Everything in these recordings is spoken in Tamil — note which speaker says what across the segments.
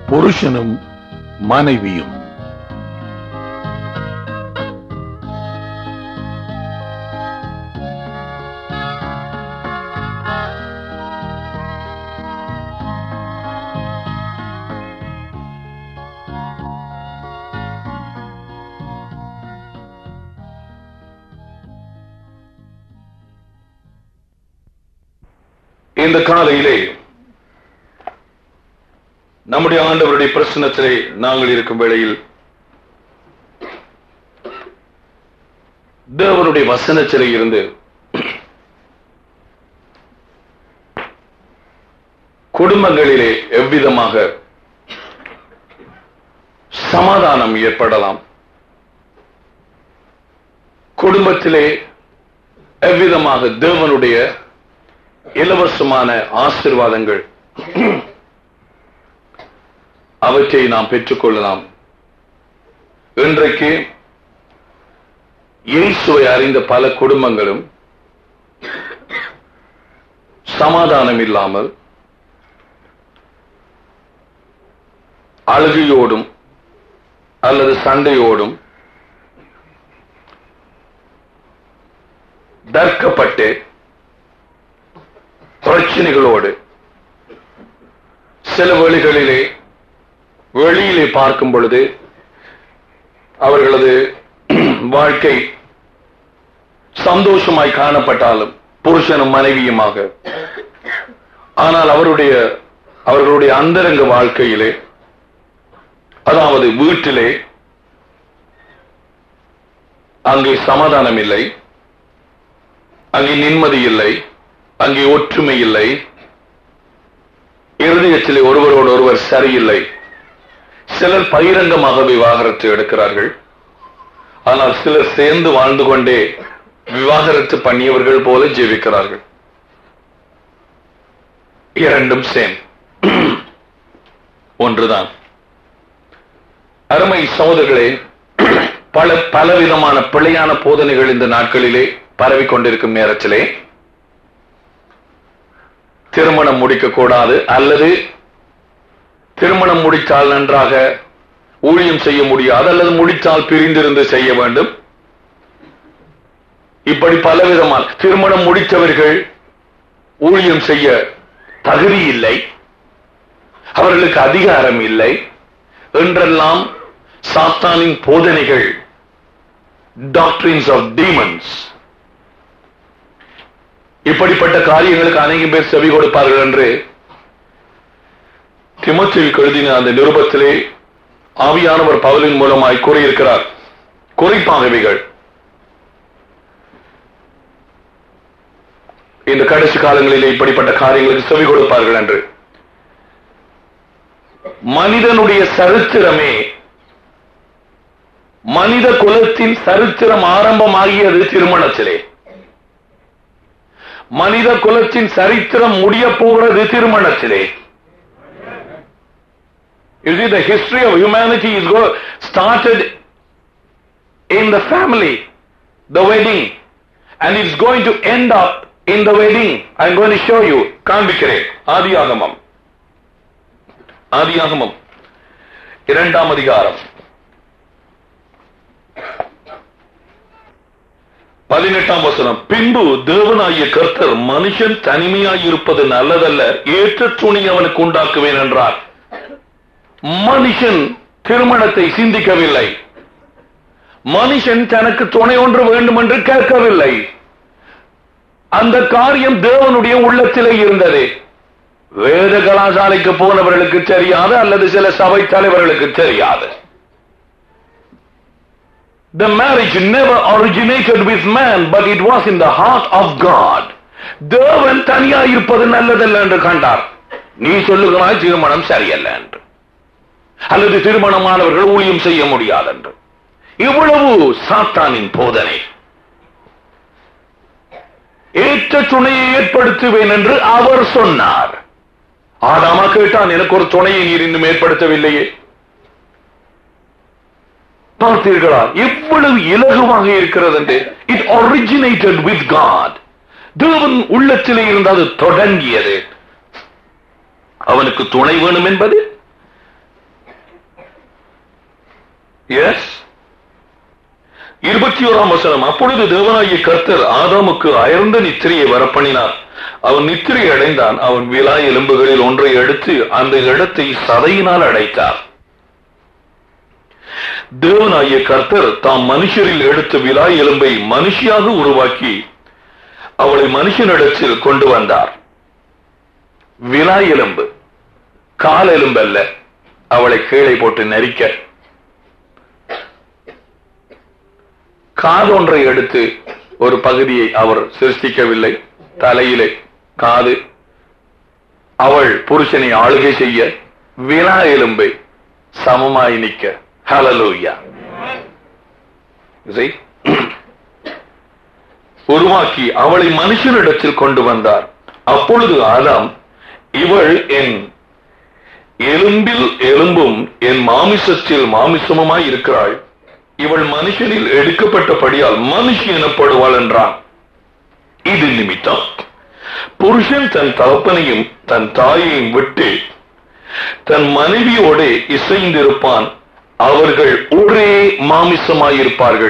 Speaker 1: புருஷனும் மனைவியும்
Speaker 2: இந்த காலையிலே நம்முடைய ஆண்டவருடைய பிரசனத்திலே நாங்கள் இருக்கும் வேளையில் தேவனுடைய வசனத்திலே இருந்து குடும்பங்களிலே எவ்விதமாக சமாதானம் ஏற்படலாம் குடும்பத்திலே எவ்விதமாக தேவனுடைய இலவசமான ஆசிர்வாதங்கள் அவற்றை நாம் பெற்றுக்கொள்ளலாம் இன்றைக்கு இயேசுவை அறிந்த பல குடும்பங்களும் சமாதானம் இல்லாமல் அழுகையோடும் அல்லது சண்டையோடும் தர்க்கப்பட்டு பிரச்சனைகளோடு சில வழிகளிலே வெளியிலே பார்க்கும் பொழுது அவர்களது வாழ்க்கை சந்தோஷமாய் காணப்பட்டாலும் புருஷனும் மனைவியுமாக ஆனால் அவருடைய அவர்களுடைய அந்தரங்க வாழ்க்கையிலே அதாவது வீட்டிலே அங்கே சமாதானம் இல்லை அங்கே நிம்மதி இல்லை அங்கே ஒற்றுமை இல்லை இருதயத்திலே ஒருவரோடு ஒருவர் சரியில்லை சிலர் பகிரங்கமாக விவாகரத்து எடுக்கிறார்கள் ஆனால் சிலர் சேர்ந்து வாழ்ந்து கொண்டே விவாகரத்து பண்ணியவர்கள் போல ஜீவிக்கிறார்கள் இரண்டும் சேம் ஒன்றுதான் அருமை சகோதரர்களே பல பலவிதமான பிழையான போதனைகள் இந்த நாட்களிலே பரவிக் கொண்டிருக்கும் நேரத்திலே திருமணம் முடிக்கக்கூடாது அல்லது திருமணம் முடித்தால் நன்றாக ஊழியம் செய்ய முடியாது அல்லது முடித்தால் பிரிந்திருந்து செய்ய வேண்டும் இப்படி பலவிதமான திருமணம் முடித்தவர்கள் ஊழியம் செய்ய தகுதி இல்லை அவர்களுக்கு அதிகாரம் இல்லை என்றெல்லாம் சாத்தானின் போதனைகள் டாக்டரின்ஸ் ஆஃப் டீமன்ஸ் இப்படிப்பட்ட காரியங்களுக்கு அநேகம் பேர் செவி கொடுப்பார்கள் என்று திமுத்தில் எழுதின அந்த நிருபத்திலே ஆவியானவர் பவுலின் மூலமாய் கூறியிருக்கிறார் குறிப்பாக இவைகள் இந்த கடைசி காலங்களிலே இப்படிப்பட்ட காரியங்களுக்கு செவி கொடுப்பார்கள் என்று மனிதனுடைய சரித்திரமே மனித குலத்தின் சரித்திரம் ஆரம்பமாகியது திருமணத்திலே மனித குலத்தின் சரித்திரம் முடிய போகிறது திருமணத்திலே You see, the history of humanity is go, started in the family, the wedding, and it's going to end up in the wedding. I'm going to show you. காண்பிக்கிறேன் ஆதியாகமம் ஆதியாகமம் இரண்டாம் அதிகாரம் பதினெட்டாம் வசனம் பின்பு தேவனாகிய கர்த்தர் மனுஷன் தனிமையாய் இருப்பது நல்லதல்ல ஏற்ற துணி அவனுக்கு உண்டாக்குவேன் என்றார் மனுஷன் திருமணத்தை சிந்திக்கவில்லை மனுஷன் தனக்கு துணை ஒன்று வேண்டும் என்று கேட்கவில்லை அந்த காரியம் தேவனுடைய உள்ளத்திலே இருந்தது வேத கலாசாலைக்கு போனவர்களுக்கு தெரியாது அல்லது சில சபை தலைவர்களுக்கு தெரியாது The marriage never originated with man, but it was in the heart of God. தேவன் தனியா இருப்பது நல்லதல்ல என்று கண்டார் நீ சொல்லுகிறாய் திருமணம் சரியல்ல என்று அல்லது திருமணமானவர்கள் ஊழியம் செய்ய முடியாது என்று இவ்வளவு சாத்தானின் போதனை ஏற்ற துணையை ஏற்படுத்துவேன் என்று அவர் சொன்னார் ஆதாமா கேட்டான் எனக்கு ஒரு துணையை நீர் இன்னும் ஏற்படுத்தவில்லையே பார்த்தீர்களா எவ்வளவு இலகுவாக இருக்கிறது என்று இட் ஒரிஜினேட்டட் வித் காட் தேவன் உள்ளத்திலே இருந்து அது தொடங்கியது அவனுக்கு துணை வேணும் என்பது இருபத்தி ஓராம் வசனம் அப்பொழுது தேவனாகிய கர்த்தர் ஆதாமுக்கு அயர்ந்த நித்திரையை வரப்பண்ணினார் அவன் நித்திரை அடைந்தான் அவன் விலா எலும்புகளில் ஒன்றை எடுத்து அந்த இடத்தை சதையினால் அடைத்தார் தேவனாகிய கர்த்தர் தாம் மனுஷரில் எடுத்த விலா எலும்பை மனுஷியாக உருவாக்கி அவளை மனுஷனிடத்தில் கொண்டு வந்தார் விலா எலும்பு கால் எலும்பு அல்ல அவளை கீழே போட்டு நெரிக்க காதொன்றை எடுத்து ஒரு பகுதியை அவர் சிருஷ்டிக்கவில்லை தலையிலே காது அவள் புருஷனை ஆளுகை செய்ய வினா எலும்பை சமமாய் நிற்க ஹலலூயா See? உருவாக்கி அவளை மனுஷனிடத்தில் கொண்டு வந்தார் அப்பொழுது ஆதாம் இவள் என் எலும்பில் எலும்பும் என் மாமிசத்தில் மாமிசமுமாய் இருக்கிறாள் இவள் மனுஷனில் எடுக்கப்பட்டபடியால் மனுஷி எனப்படுவாள் என்றான் இது நிமித்தம் புருஷன் தன் தகப்பனையும் தன் தாயையும் விட்டு தன் மனைவியோடு இசைந்திருப்பான் அவர்கள் ஒரே மாமிசமாயிருப்பார்கள்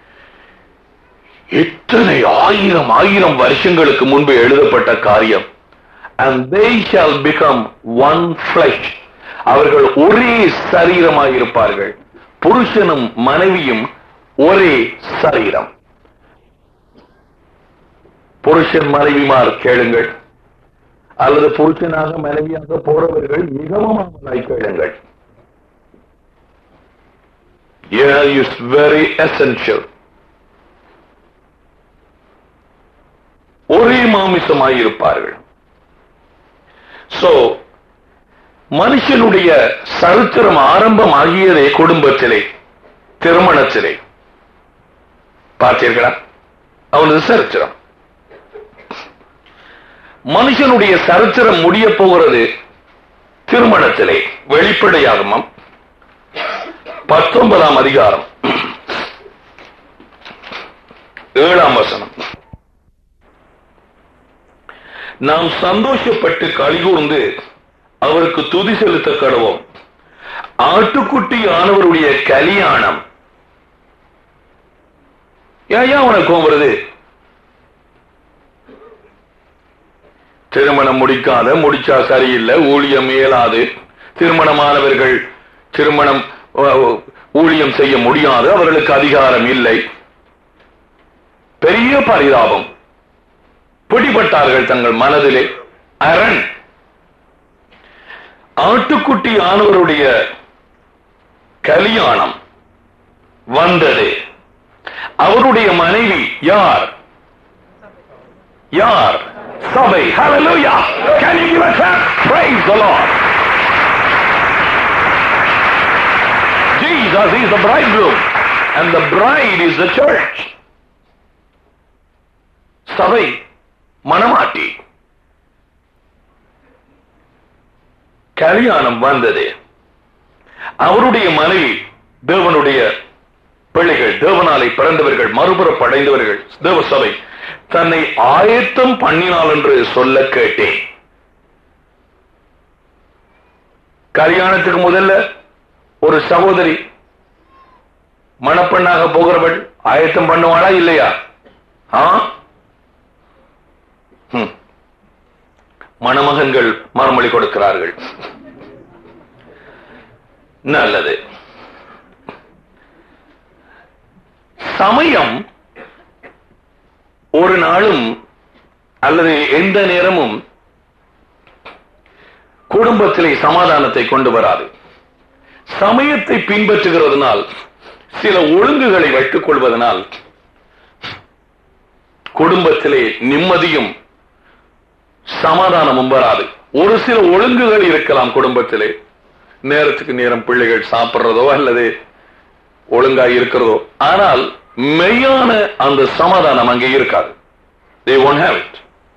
Speaker 2: எத்தனை ஆயிரம் ஆயிரம் வருஷங்களுக்கு முன்பு எழுதப்பட்ட காரியம் and they shall become one flesh அவர்கள் ஒரே சரீரமாயிருப்பார்கள் புருஷனும் மனைவியும் ஒரே சரீரம் புருஷன் மனைவிமார் கேளுங்கள் அல்லது புருஷனாக மனைவியாக போறவர்கள் மிகவும் அவனாய் கேளுங்கள் Yeah, is very essential. ஒரே மாமிசமாய் இருப்பார்கள் சோ மனுஷனுடைய சரித்திரம் ஆரம்பம் ஆகியதே குடும்பத்திலே திருமணத்திலே பார்த்தீர்களா அவனது சரித்திரம் மனுஷனுடைய சரித்திரம் முடிய போகிறது திருமணத்திலே வெளிப்படையாகமம் பத்தொன்பதாம் அதிகாரம் ஏழாம் வசனம் நாம் சந்தோஷப்பட்டு கலிகூர்ந்து அவருக்கு துதி செலுத்த கடவோம் ஆட்டுக்குட்டி ஆனவருடைய கல்யாணம் ஏன் உனக்கு கோவம் வருது திருமணம் முடிக்காத முடிச்சா சரியில்லை ஊழியம் இயலாது திருமணமானவர்கள் திருமணம் அஹ், ஊழியம் செய்ய முடியாது அவர்களுக்கு அதிகாரம் இல்லை பெரிய பரிதாபம் பிடிபட்டார்கள் தங்கள் மனதிலே அரண் ஆட்டுக்குட்டி ஆனவருடைய கல்யாணம் வந்தது அவருடைய மனைவி யார் யார் சபை hallelujah can you give a clap praise the lord jesus is the bridegroom and the bride is the church சபை மணமாட்டி கல்யாணம் வந்தது அவருடைய மனைவி தேவனுடைய பிள்ளைகள் தேவனாலை பிறந்தவர்கள் மறுபுறப்படைந்தவர்கள் தேவ சபை தன்னை ஆயத்தம் பண்ணினாள் என்று சொல்ல கேட்டேன் கல்யாணத்துக்கு முதல்ல ஒரு சகோதரி மணப்பெண்ணாக போகிறவள் ஆயத்தம் பண்ணுவாளா இல்லையா ஆ ஹம். மணமகன்கள் மறுமொழி கொடுக்கிறார்கள் நல்லது சமயம் ஒரு நாளும் அல்லது எந்த நேரமும் குடும்பத்திலே சமாதானத்தை கொண்டு வராது சமயத்தை பின்பற்றுகிறதுனால் சில ஒழுங்குகளை வைத்துக் கொள்வதனால் குடும்பத்திலே நிம்மதியும் சமாதானமும் வராது ஒரு சில ஒழுங்குகள் இருக்கலாம் குடும்பத்திலே நேரத்துக்கு நேரம் பிள்ளைகள் சாப்பிடுறதோ அல்லது ஒழுங்கா இருக்கிறதோ ஆனால் மெய்யான அந்த சமாதானம் அங்கே இருக்காது they won't have it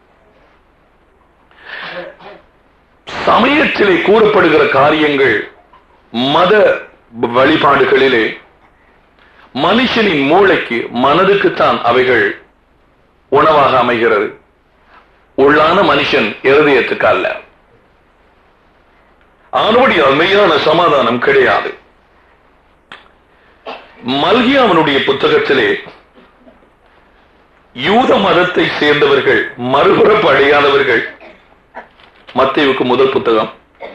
Speaker 2: சமயத்திலே கூறப்படுகிற காரியங்கள் மத வழிபாடுகளிலே மனுஷனின் மூளைக்கு மனதுக்குத்தான் அவைகள் உணவாக அமைகிறது உள்ளான மனுஷன் இருதயத்துக்கு அல்ல ஆனபடியால் மெய்யான சமாதானம் கிடையாது மல்கியாவனுடைய புத்தகத்திலே யூத மதத்தை சேர்ந்தவர்கள் மறுபுறப்பு அடையாதவர்கள் மத்தேவுக்கு முதல் புத்தகம்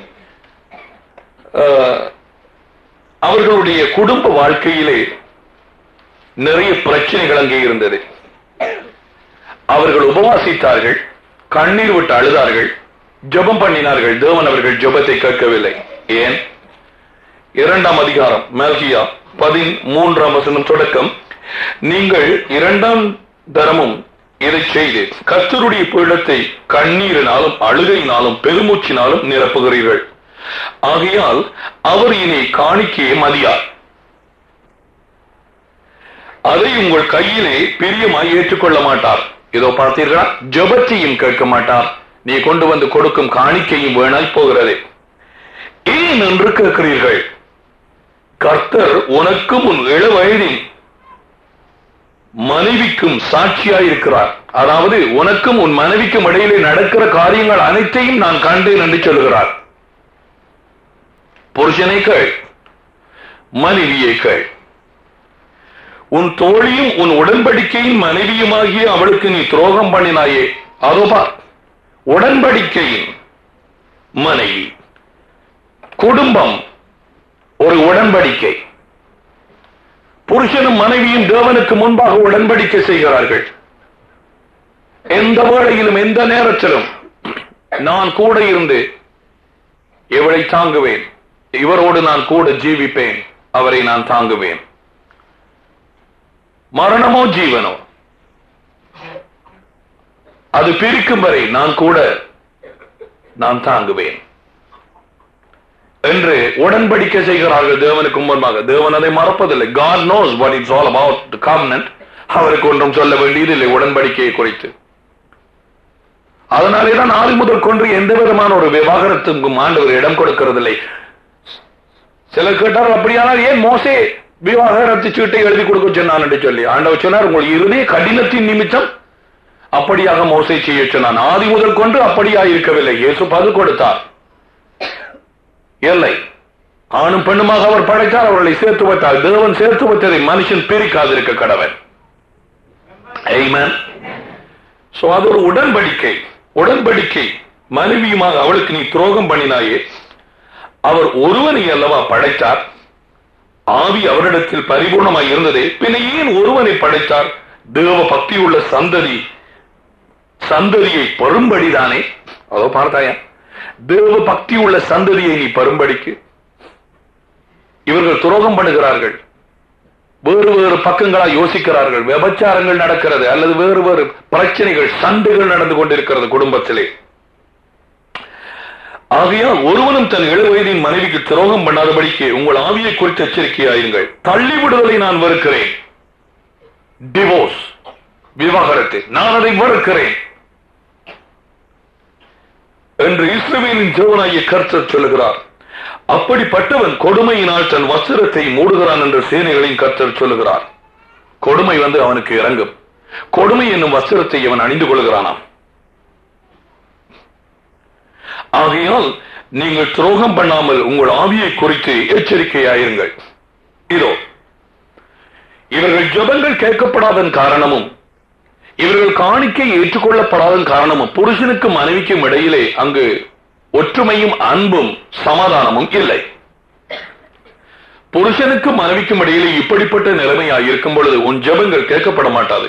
Speaker 2: அஹ், அவர்களுடைய குடும்ப வாழ்க்கையிலே நிறைய பிரச்சனைகள் அங்கே இருந்தது அவர்கள் உபவாசித்தார்கள் கண்ணீர் விட்டு அழுதார்கள் ஜெபம் பண்ணினார்கள் தேவன் அவர்கள் ஜெபத்தை கேட்கவில்லை ஏன் இரண்டாம் அதிகாரம் மல்கியா பதிமூன்றாம் வசனம் தொடக்கம் நீங்கள் இரண்டாம் தரமும் இதை செய்து கர்த்தருடைய பீடத்தை கண்ணீரினாலும் அழுகையினாலும் பெருமூச்சினாலும் நிரப்புகிறீர்கள் ஆகையால் அவர் இனி காணிக்கையை மதியார் அதை உங்கள் கையிலே பிரியமாய் ஏற்றுக்கொள்ள மாட்டார் இதோ பார்த்தீர்களா ஜெபத்தையும் கேட்க மாட்டார் நீ கொண்டு வந்து கொடுக்கும் காணிக்கையும் வேணாய் போகிறது ஏன் என்று கேட்கிறீர்கள் கர்த்தர் உனக்கும் உன் இள வயதின் மனைவிக்கும் சாட்சியாய் இருக்கிறார் அதாவது உனக்கும் உன் மனைவிக்கும் இடையிலே நடக்கிற காரியங்கள் அனைத்தையும் நான் கண்டேன் என்று சொல்கிறார் புருஷனை கேள் மனைவியை கேள் உன் தோழியும் உன் உடன்படிக்கையின் மனைவியுமாகிய அவளுக்கு நீ துரோகம் பண்ணினாயே அதோபா உடன்படிக்கையின் மனைவி குடும்பம் ஒரு உடன்படிக்கை புருஷனும் மனைவியும் தேவனுக்கு முன்பாக உடன்படிக்கை செய்கிறார்கள் எந்த வேளையிலும் எந்த நேரத்திலும் நான் கூட இருந்து இவளை தாங்குவேன் இவரோடு நான் கூட ஜீவிப்பேன் அவரை நான் தாங்குவேன் மரணமோ ஜீவனோ அது பிரிக்கும் வரை நான் கூட நான் தாங்குவேன் என்று உடன்படிக்கை செய்கிறார்கள் தேவனுக்கு முன்பாக தேவன் அதை மறப்பதில்லை God knows what it's all about the covenant அவருக்கு ஒன்றும் சொல்ல வேண்டியதில்லை உடன்படிக்கையை குறித்து அதனாலே தான் ஆதி முதல் கொண்டு எந்த விதமான ஒரு விவாகரத்துக்கும் ஆண்டவர் இடம் கொடுக்கிறதில்லை சிலர் கேட்டார் அப்படியானால் ஏன் மோசே விவாகரத்து சீட்டை எழுதி கொடுக்க சொன்னான் என்று சொல்லி ஆண்டவர் சொன்னார் உங்கள் இருதய கடினத்தின் நிமித்தம் அப்படியாக மோசை செய்ய சொன்னான் ஆதி முதல் கொண்டு அப்படியா இருக்கவில்லை இயேசு பதில் கொடுத்தார் இல்லை ஆணும் பெண்ணுமாக அவர் படைத்தார் அவர்களை சேர்த்து வைத்தார் தேவன் சேர்த்து வைத்ததை மனுஷன் பிரிக்காதிருக்க கடவன் Amen. So அது ஒரு உடன்படிக்கை உடன்படிக்கை மனைவியுமாக அவளுக்கு நீ துரோகம் பண்ணினாயே அவர் ஒருவனை அல்லவா படைத்தார் ஆவி அவரிடத்தில் பரிபூர்ணமாய் இருந்ததே பின்ன ஏன் ஒருவனை படைத்தார் தேவ பக்தி உள்ள சந்ததி சந்ததியை பெரும்படிதானே அதோ பார்த்தாயா தேவ பக்தி உள்ள சந்ததியை நீ பரும்படிக்கு இவர்கள் துரோகம் பண்ணுகிறார்கள் வேறு வேறு பக்கங்களா யோசிக்கிறார்கள் விபச்சாரங்கள் நடக்கிறது அல்லது வேறு வேறு பிரச்சனைகள் சண்டைகள் நடந்து கொண்டிருக்கிறது குடும்பத்திலே ஆகையால் ஒருவனும் தன் இள வயதின் மனைவிக்கு துரோகம் பண்ணாதபடிக்கு உங்கள் ஆவியை குறித்து எச்சரிக்கையாயிருங்கள் தள்ளிவிடுதலை நான் வெறுக்கிறேன் டிவோர்ஸ் விவாகரத்து நான் அதை வெறுக்கிறேன் என்று இஸ்ரவேலின் ஜெவனாகிய கர்த்தர் சொல்லுகிறார் அப்படிப்பட்டவன் கொடுமையினால் தன் வஸ்திரத்தை மூடுகிறான் என்று சேனைகளின் கர்த்தர் சொல்லுகிறார் கொடுமை வந்து அவனுக்கு இறங்கும் கொடுமை என்னும் வஸ்திரத்தை அவன் அணிந்து கொள்கிறானாம் ஆகையால் நீங்கள் துரோகம் பண்ணாமல் உங்கள் ஆவியை குறித்து எச்சரிக்கையாயிருங்கள் இதோ இவர்கள் ஜெபங்கள் கேட்கப்படாதன் காரணமும் இவர்கள் காணிக்கை ஏற்றுக்கொள்ளப்படாதன் காரணமும் புருஷனுக்கும் மனைவிக்கும் இடையிலே அங்கு ஒற்றுமையும் அன்பும் சமாதானமும் இல்லை புருஷனுக்கும் மனைவிக்கும் இடையிலே இப்படிப்பட்ட நிலைமையாய் இருக்கும் பொழுது உன் ஜெபங்கள் கேட்கப்பட மாட்டாது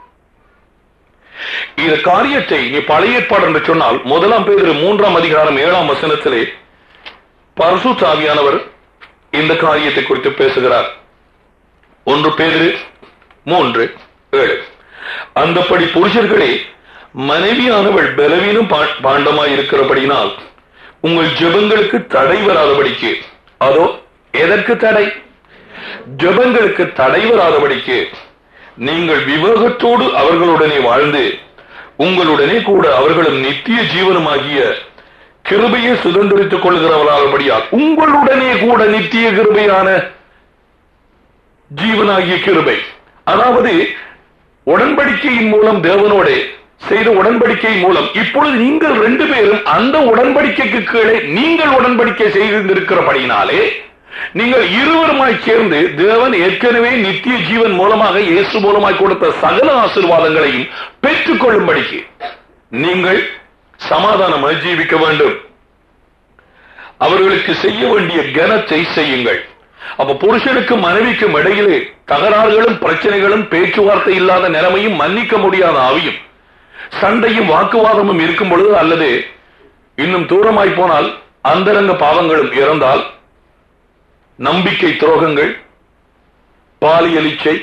Speaker 2: இந்த காரியத்தை நீ பழைய ஏற்பாடு என்று சொன்னால் முதலாம் பேர் மூன்றாம் அதிகாரம் ஏழாம் வசனத்திலே பரசு சாவியானவர் இந்த காரியத்தை குறித்து பேசுகிறார் ஒன்று பேரு மூன்று ஏழு அந்தப்படி புருஷர்களே மனைவியானவள் பலவீனம் பா- பாண்டமாய் இருக்கிறபடினால் உங்கள் ஜெபங்களுக்கு தடை வராதபடிக்கு அதோ எதற்கு தடை ஜெபங்களுக்கு தடை வராதபடிக்கு நீங்கள் விவேகத்தோடு அவர்களுடனே வாழ்ந்து உங்களுடனே கூட அவர்களும் நித்திய ஜீவனமாகிய கிருபையை சுதந்திரித்துக் கொள்கிறவர்களாகபடியா உங்களுடனே கூட நித்திய கிருபையான ஜீவனாகிய கிருபை அதாவது உடன்படிக்கையின் மூலம் தேவனோட செய்த உடன்படிக்கை மூலம் இப்பொழுது நீங்கள் ரெண்டு பேரும் அந்த உடன்படிக்கைக்கு கீழே நீங்கள் உடன்படிக்கை செய்திருக்கிறபடியினாலே நீங்கள் இருவருமாய் சேர்ந்து தேவன் ஏற்கனவே நித்திய ஜீவன் மூலமாக இயேசு மூலமாய் கொடுத்த சகல ஆசீர்வாதங்களையும் பெற்றுக் கொள்ளும்படிக்கு நீங்கள் சமாதானமாய் ஜீவிக்க வேண்டும் அவர்களுக்கு செய்ய வேண்டிய கனத்தை செய்யுங்கள் அப்ப புருஷனுக்கும் மனைவிக்கும் இடையிலே தகராறுகளும் பிரச்சனைகளும் பேச்சுவார்த்தை இல்லாத நிலைமையும் மன்னிக்க முடியாத ஆவியும் சண்டையும் வாக்குவாதமும் இருக்கும் பொழுது அல்லது இன்னும் தூரமாய் போனால் அந்தரங்க பாவங்களும் இறந்தால் நம்பிக்கை துரோகங்கள் பாலியல் இச்சை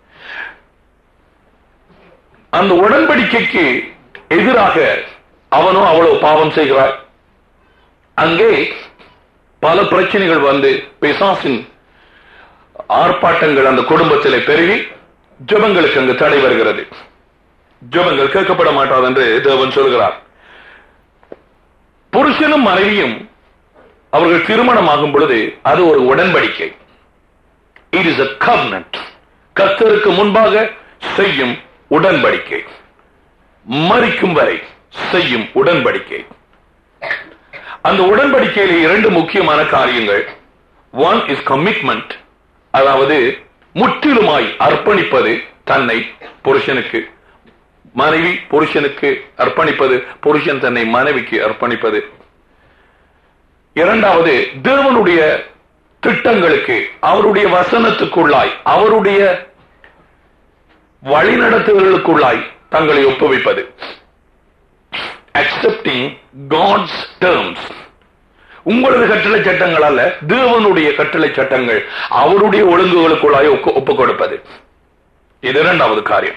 Speaker 2: அந்த உடன்படிக்கைக்கு எதிராக அவனோ அவளோ பாவம் செய்கிறார் அங்கே பல பிரச்சனைகள் வந்து பிசாசின் ஆர்ப்பாட்டங்கள் அந்த குடும்பத்திலே பெருகி ஜெபங்களுக்கு அங்கு தடை வருகிறது ஜெபங்கள் கேட்கப்பட மாட்டாது என்று தேவன் சொல்கிறார் புருஷனும் மனைவியும் அவர்கள் திருமணமாகும் பொழுது அது ஒரு உடன்படிக்கை இட் இஸ் அ கவர்னன்ட் கத்தருக்கு முன்பாக செய்யும் உடன்படிக்கை மறிக்கும் வரை செய்யும் உடன்படிக்கை அந்த உடன்படிக்கையில இரண்டு முக்கியமான காரியங்கள் ஒன் இஸ் கமிட்மெண்ட் அதாவது முற்றிலுமாய் அர்ப்பணிப்பது தன்னை புருஷனுக்கு மனைவி புருஷனுக்கு அர்ப்பணிப்பது புருஷன் தன்னை மனைவிக்கு அர்ப்பணிப்பது இரண்டாவது தேவனுடைய திட்டங்களுக்கு அவருடைய வசனத்துக்குள்ளாய் அவருடைய வழிநடத்துதலுக்குள்ளாய் தங்களை ஒப்புவிப்பது அக்செப்டிங் காட்ஸ் டேர்ம்ஸ் உங்களது கட்டளை சட்டங்கள் அல்ல தேவனுடைய கட்டளை சட்டங்கள் அவருடைய ஒழுங்குகளுக்குள்ளாய் ஒப்பு- ஒப்புக் கொடுப்பது இது இரண்டாவது காரியம்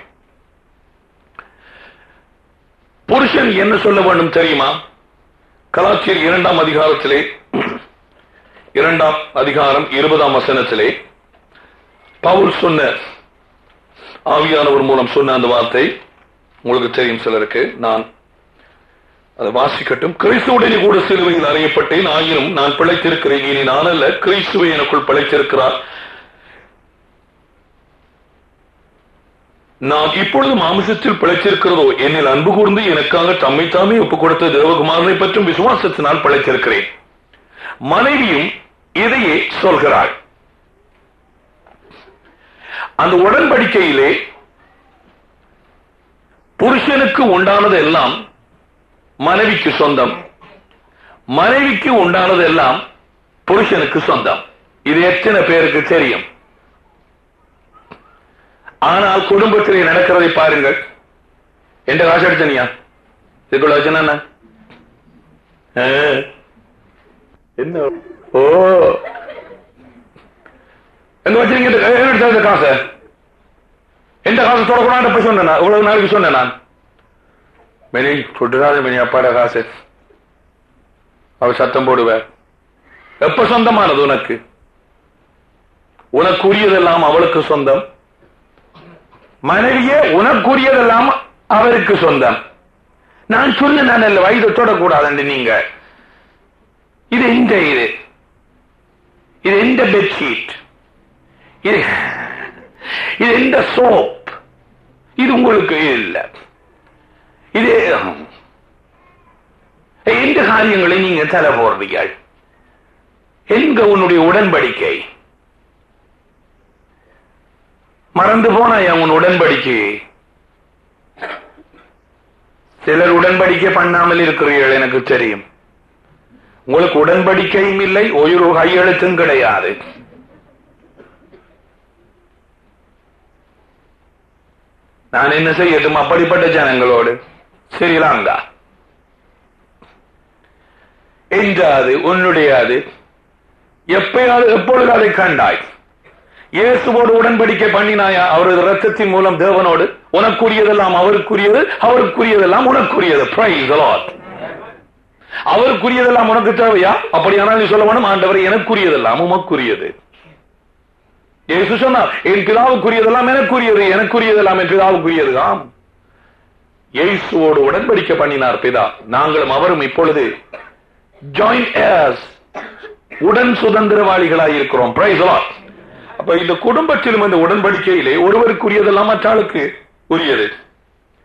Speaker 2: புருஷன் என்ன சொல்ல வேண்டும் தெரியுமா கலாச்சியர் இரண்டாம் அதிகாரத்திலே இரண்டாம் அதிகாரம் இருபதாம் வசனத்திலே பவுல் சொன்ன ஆவியானவர் மூலம் சொன்ன அந்த வார்த்தை உங்களுக்கு தெரியும் சிலருக்கு நான் அதை வாசிக்கட்டும் கிறிஸ்துவுடனே கூட சிலுவையில் அறையப்பட்டேன் ஆயினும் நான் பிழைத்திருக்கிறேன் இனி நான் அல்ல கிறிஸ்துவை எனக்குள் பிழைத்திருக்கிறார் நான் இப்பொழுது மாமிசத்தில் பிழைத்திருக்கிறதோ என்னில் அன்பு கூர்ந்து எனக்காக தம்மை தாமே ஒப்புக் கொடுத்த தேவகுமாரனை பற்றும் விசுவாசத்தினால் பிழைத்திருக்கிறேன் மனைவியும் இதையே சொல்கிறாள் அந்த உடன்படிக்கையிலே புருஷனுக்கு உண்டானது எல்லாம் மனைவிக்கு சொந்தம் மனைவிக்கு உண்டானது எல்லாம் புருஷனுக்கு சொந்தம் இது எத்தனை பேருக்கு தெரியும் ஆனால் குடும்பத்திலே நடக்கிறதை பாருங்கள் எந்த காசு எடுத்தனியா இதுக்குள்ள வச்சுனா என்ன? ஆ. என்ன ஓ எங்க வச்சிருங்க இந்த- எங்க எடுத்த இந்த காசை எந்த காசு தொடக்கூடாது எப்ப சொன்னேன் நான்? இவ்வளவு நாளைக்கு சொன்னேன் நான் மெனி சுட்டுறாது மெனி அப்பாட காசு அவர் சத்தம் போடுவார் எப்ப சொந்தமானது உனக்கு உனக்குரியதெல்லாம் அவளுக்கு சொந்தம் மனைவியே உனக்குரியதெல்லாம் அவருக்கு சொந்தம் நான் சொன்ன நான் இல்ல வயது தொடக்கூடாது நீங்க இது எந்த இது இது எந்த பெட்ஷீட் இது இது எந்த சோப் இது உங்களுக்கு இல்ல இது எந்த காரியங்களை நீங்க தலை போடுறீர்கள் எங்க உன்னுடைய உடன்படிக்கை மறந்து போனாயா உன் உடன்படிக்கை சிலர் உடன்படிக்கை பண்ணாமல் இருக்கிறீர்கள் எனக்கு தெரியும் உங்களுக்கு உடன்படிக்கையும் இல்லை ஒரு கையெழுத்தும் கிடையாது நான் என்ன செய்யட்டும் அப்படிப்பட்ட ஜனங்களோடு ஸ்ரீலங்கா என்றாது உன்னுடையது எப்பயாவது எப்பொழுது அதை கண்டாய் இயேசுவோடு உடன்படிக்கை பண்ணினாயா அவரது ரத்தத்தின் மூலம் தேவனோடு உனக்குரியதெல்லாம் அவருக்குரியது அவருக்குரியதெல்லாம் உனக்குரியது Praise the Lord. அவருக்குரியதெல்லாம் உனக்கு தேவையா அப்படியானால் நீ சொல்ல வேணும் ஆண்டவர் எனக்குரியதெல்லாம் உமக்குரியது இயேசு சொன்னார் என் பிதாவுக்குரியதெல்லாம் எனக்குரியது எனக்குரியதெல்லாம் என் பிதாவுக்குரியது ஆம் இயேசுவோடு உடன்படிக்கை பண்ணினார் பிதா நாங்களும் அவரும் இப்பொழுது ஜாயின் heirs உடன் சுதந்திரவாளிகளாய் இருக்கிறோம் Praise the Lord. அப்ப இந்த குடும்பத்திலும் இந்த உடன்படிக்கையிலே ஒருவருக்குரியதெல்லாம் மற்றாளுக்கு உரியது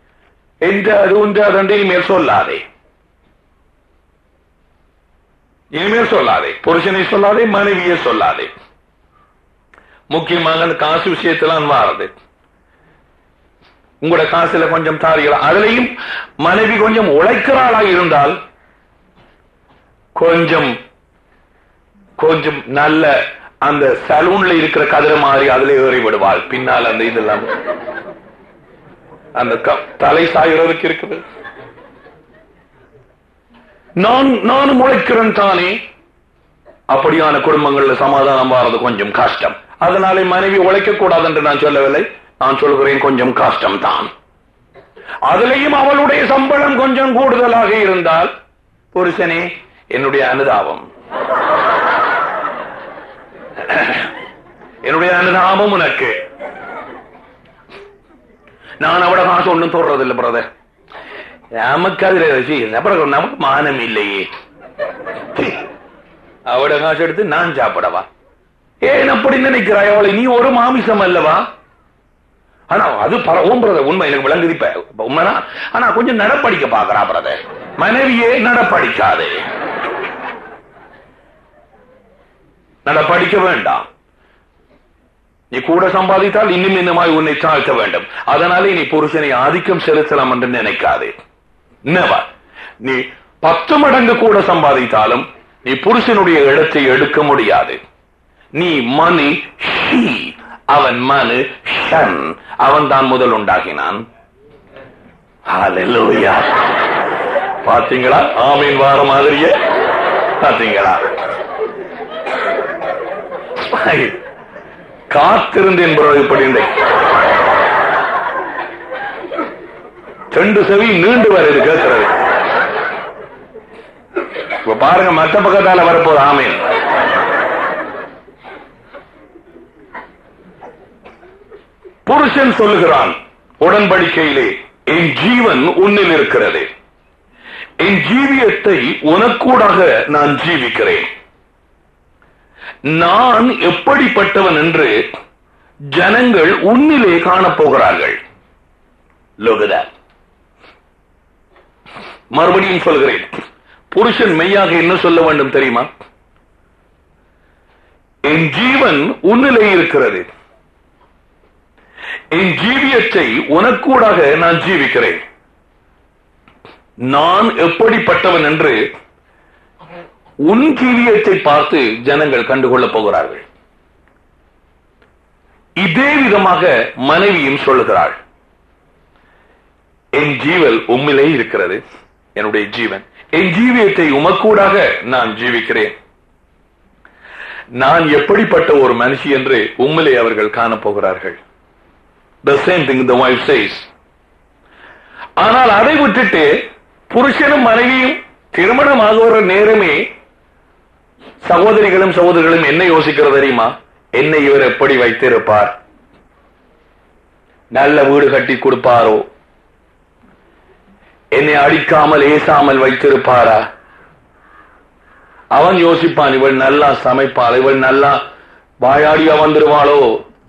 Speaker 2: என்ற அது ஒன்று அதன்றி மேல் சொல்லாதே இனிமேல் சொல்லாதே புருஷனை சொல்லாதே மனைவியை சொல்லாதே முக்கியமாக அந்த காசு விஷயத்தெல்லாம் வாரது உங்களோட காசுல கொஞ்சம் தாரிகளா அதுலயும் மனைவி கொஞ்சம் உழைக்கிறாளா இருந்தால் கொஞ்சம் கொஞ்சம் நல்ல அந்த சலூன்ல இருக்கிற கதிர மாதிரி அதுல ஏறி விடுவாள் பின்னால் அந்த இதெல்லாம் அந்த க- தலை சாய்கிறதுக்கு இருக்குது நான் நானும் உழைக்கிறேன் தானே அப்படியான குடும்பங்கள்ல சமாதானம் வாரது கொஞ்சம் கஷ்டம் அதனாலே மனைவி உழைக்க கூடாது என்று நான் சொல்லவில்லை நான் சொல்கிறேன் கொஞ்சம் கஷ்டம் தான் அதிலேயும் அவளுடைய சம்பளம் கொஞ்சம் கூடுதலாக இருந்தால் புருஷனே என்னுடைய அனுதாபம் என்னுடைய அனுதாபம் உனக்கு நான் அவட காசு ஒண்ணும் தொடறதில்லை பிரதர் நமக்கு அதுல சி, அப்புறம் நமக்கு மானம் இல்லையே சி, அவட காசு எடுத்து நான் சாப்பிடவா ஏன் அப்படி நினைக்கிறாய் அவளை நீ ஒரு மாமிசம் அல்லவா ஆனா அது பரவும் பிரதர் உண்மை எனக்கு விளங்குது இப்ப இப்ப உண்மைதான் ஆனா கொஞ்சம் நடப்படிக்க பாக்குறா பிரதர் மனைவியே நடப்படிக்காது நடப்படிக்க வேண்டாம் நீ கூட சம்பாதித்தால் இன்னும் இன்னுமாய் உன்னை தாழ்த்த வேண்டும் அதனாலே நீ புருஷனை ஆதிக்கம் செலுத்தலாம் என்று நினைக்காதே Never. நீ பத்து மடங்கு கூட சம்பாதித்தாலும் நீ புருஷனுடைய இடத்தை எடுக்க முடியாது நீ மணி ஷீ அவன் மனு ஷன் அவன் தான் முதல் உண்டாகினான் Hallelujah. பாத்தீங்களா ஆமீன் வார மாதிரியே பாத்தீங்களா காத்திருந்தேன் bro இப்படி இந்த ரெண்டு செவி நீண்டு வருது கேட்கிறது இப்ப பாருங்க மத்த பக்கத்தால வரப்போது ஆமீன் புருஷன் சொல்லுகிறான் உடன்படிக்கையிலே என் ஜீவன் உன்னில் இருக்கிறது என் ஜீவியத்தை உனக்கூடாக நான் ஜீவிக்கிறேன் நான் எப்படிப்பட்டவன் என்று ஜனங்கள் உன்னிலே காணப்போகிறார்கள் Look at that. மறுபடியும் சொல்கிறேன் புருஷன் மெய்யாக என்ன சொல்ல வேண்டும் தெரியுமா என் ஜீவன் உன்னிலே இருக்கிறது என் ஜீவியத்தை உனக்கூடாக நான் ஜீவிக்கிறேன் நான் எப்படிப்பட்டவன் என்று உன் ஜீவியத்தை பார்த்து ஜனங்கள் கண்டுகொள்ளப் போகிறார்கள் இதே விதமாக மனைவியும் சொல்லுகிறாள் என் ஜீவல் உம்மிலே இருக்கிறது என்னுடைய ஜீவன் என் ஜீவியத்தை உமக்கூடாக நான் ஜீவிக்கிறேன் நான் எப்படிப்பட்ட ஒரு மனுஷி என்று உம்மிலே அவர்கள் காணப்போகிறார்கள் the same thing the wife says ஆனால் அதை விட்டுட்டு புருஷனும் மனைவியும் திருமணம் ஆகுற நேரமே சகோதரிகளும் சகோதரிகளும் என்ன யோசிக்கிறது தெரியுமா என்னை இவர் எப்படி வைத்திருப்பார் நல்ல வீடு கட்டி கொடுப்பாரோ என்னை அடிக்காமல் ஏசாமல் வைத்திருப்பாரா அவன் யோசிப்பான் இவள் நல்லா சமைப்பாள் இவள் நல்லா வாயாடியா வந்துருவாளோ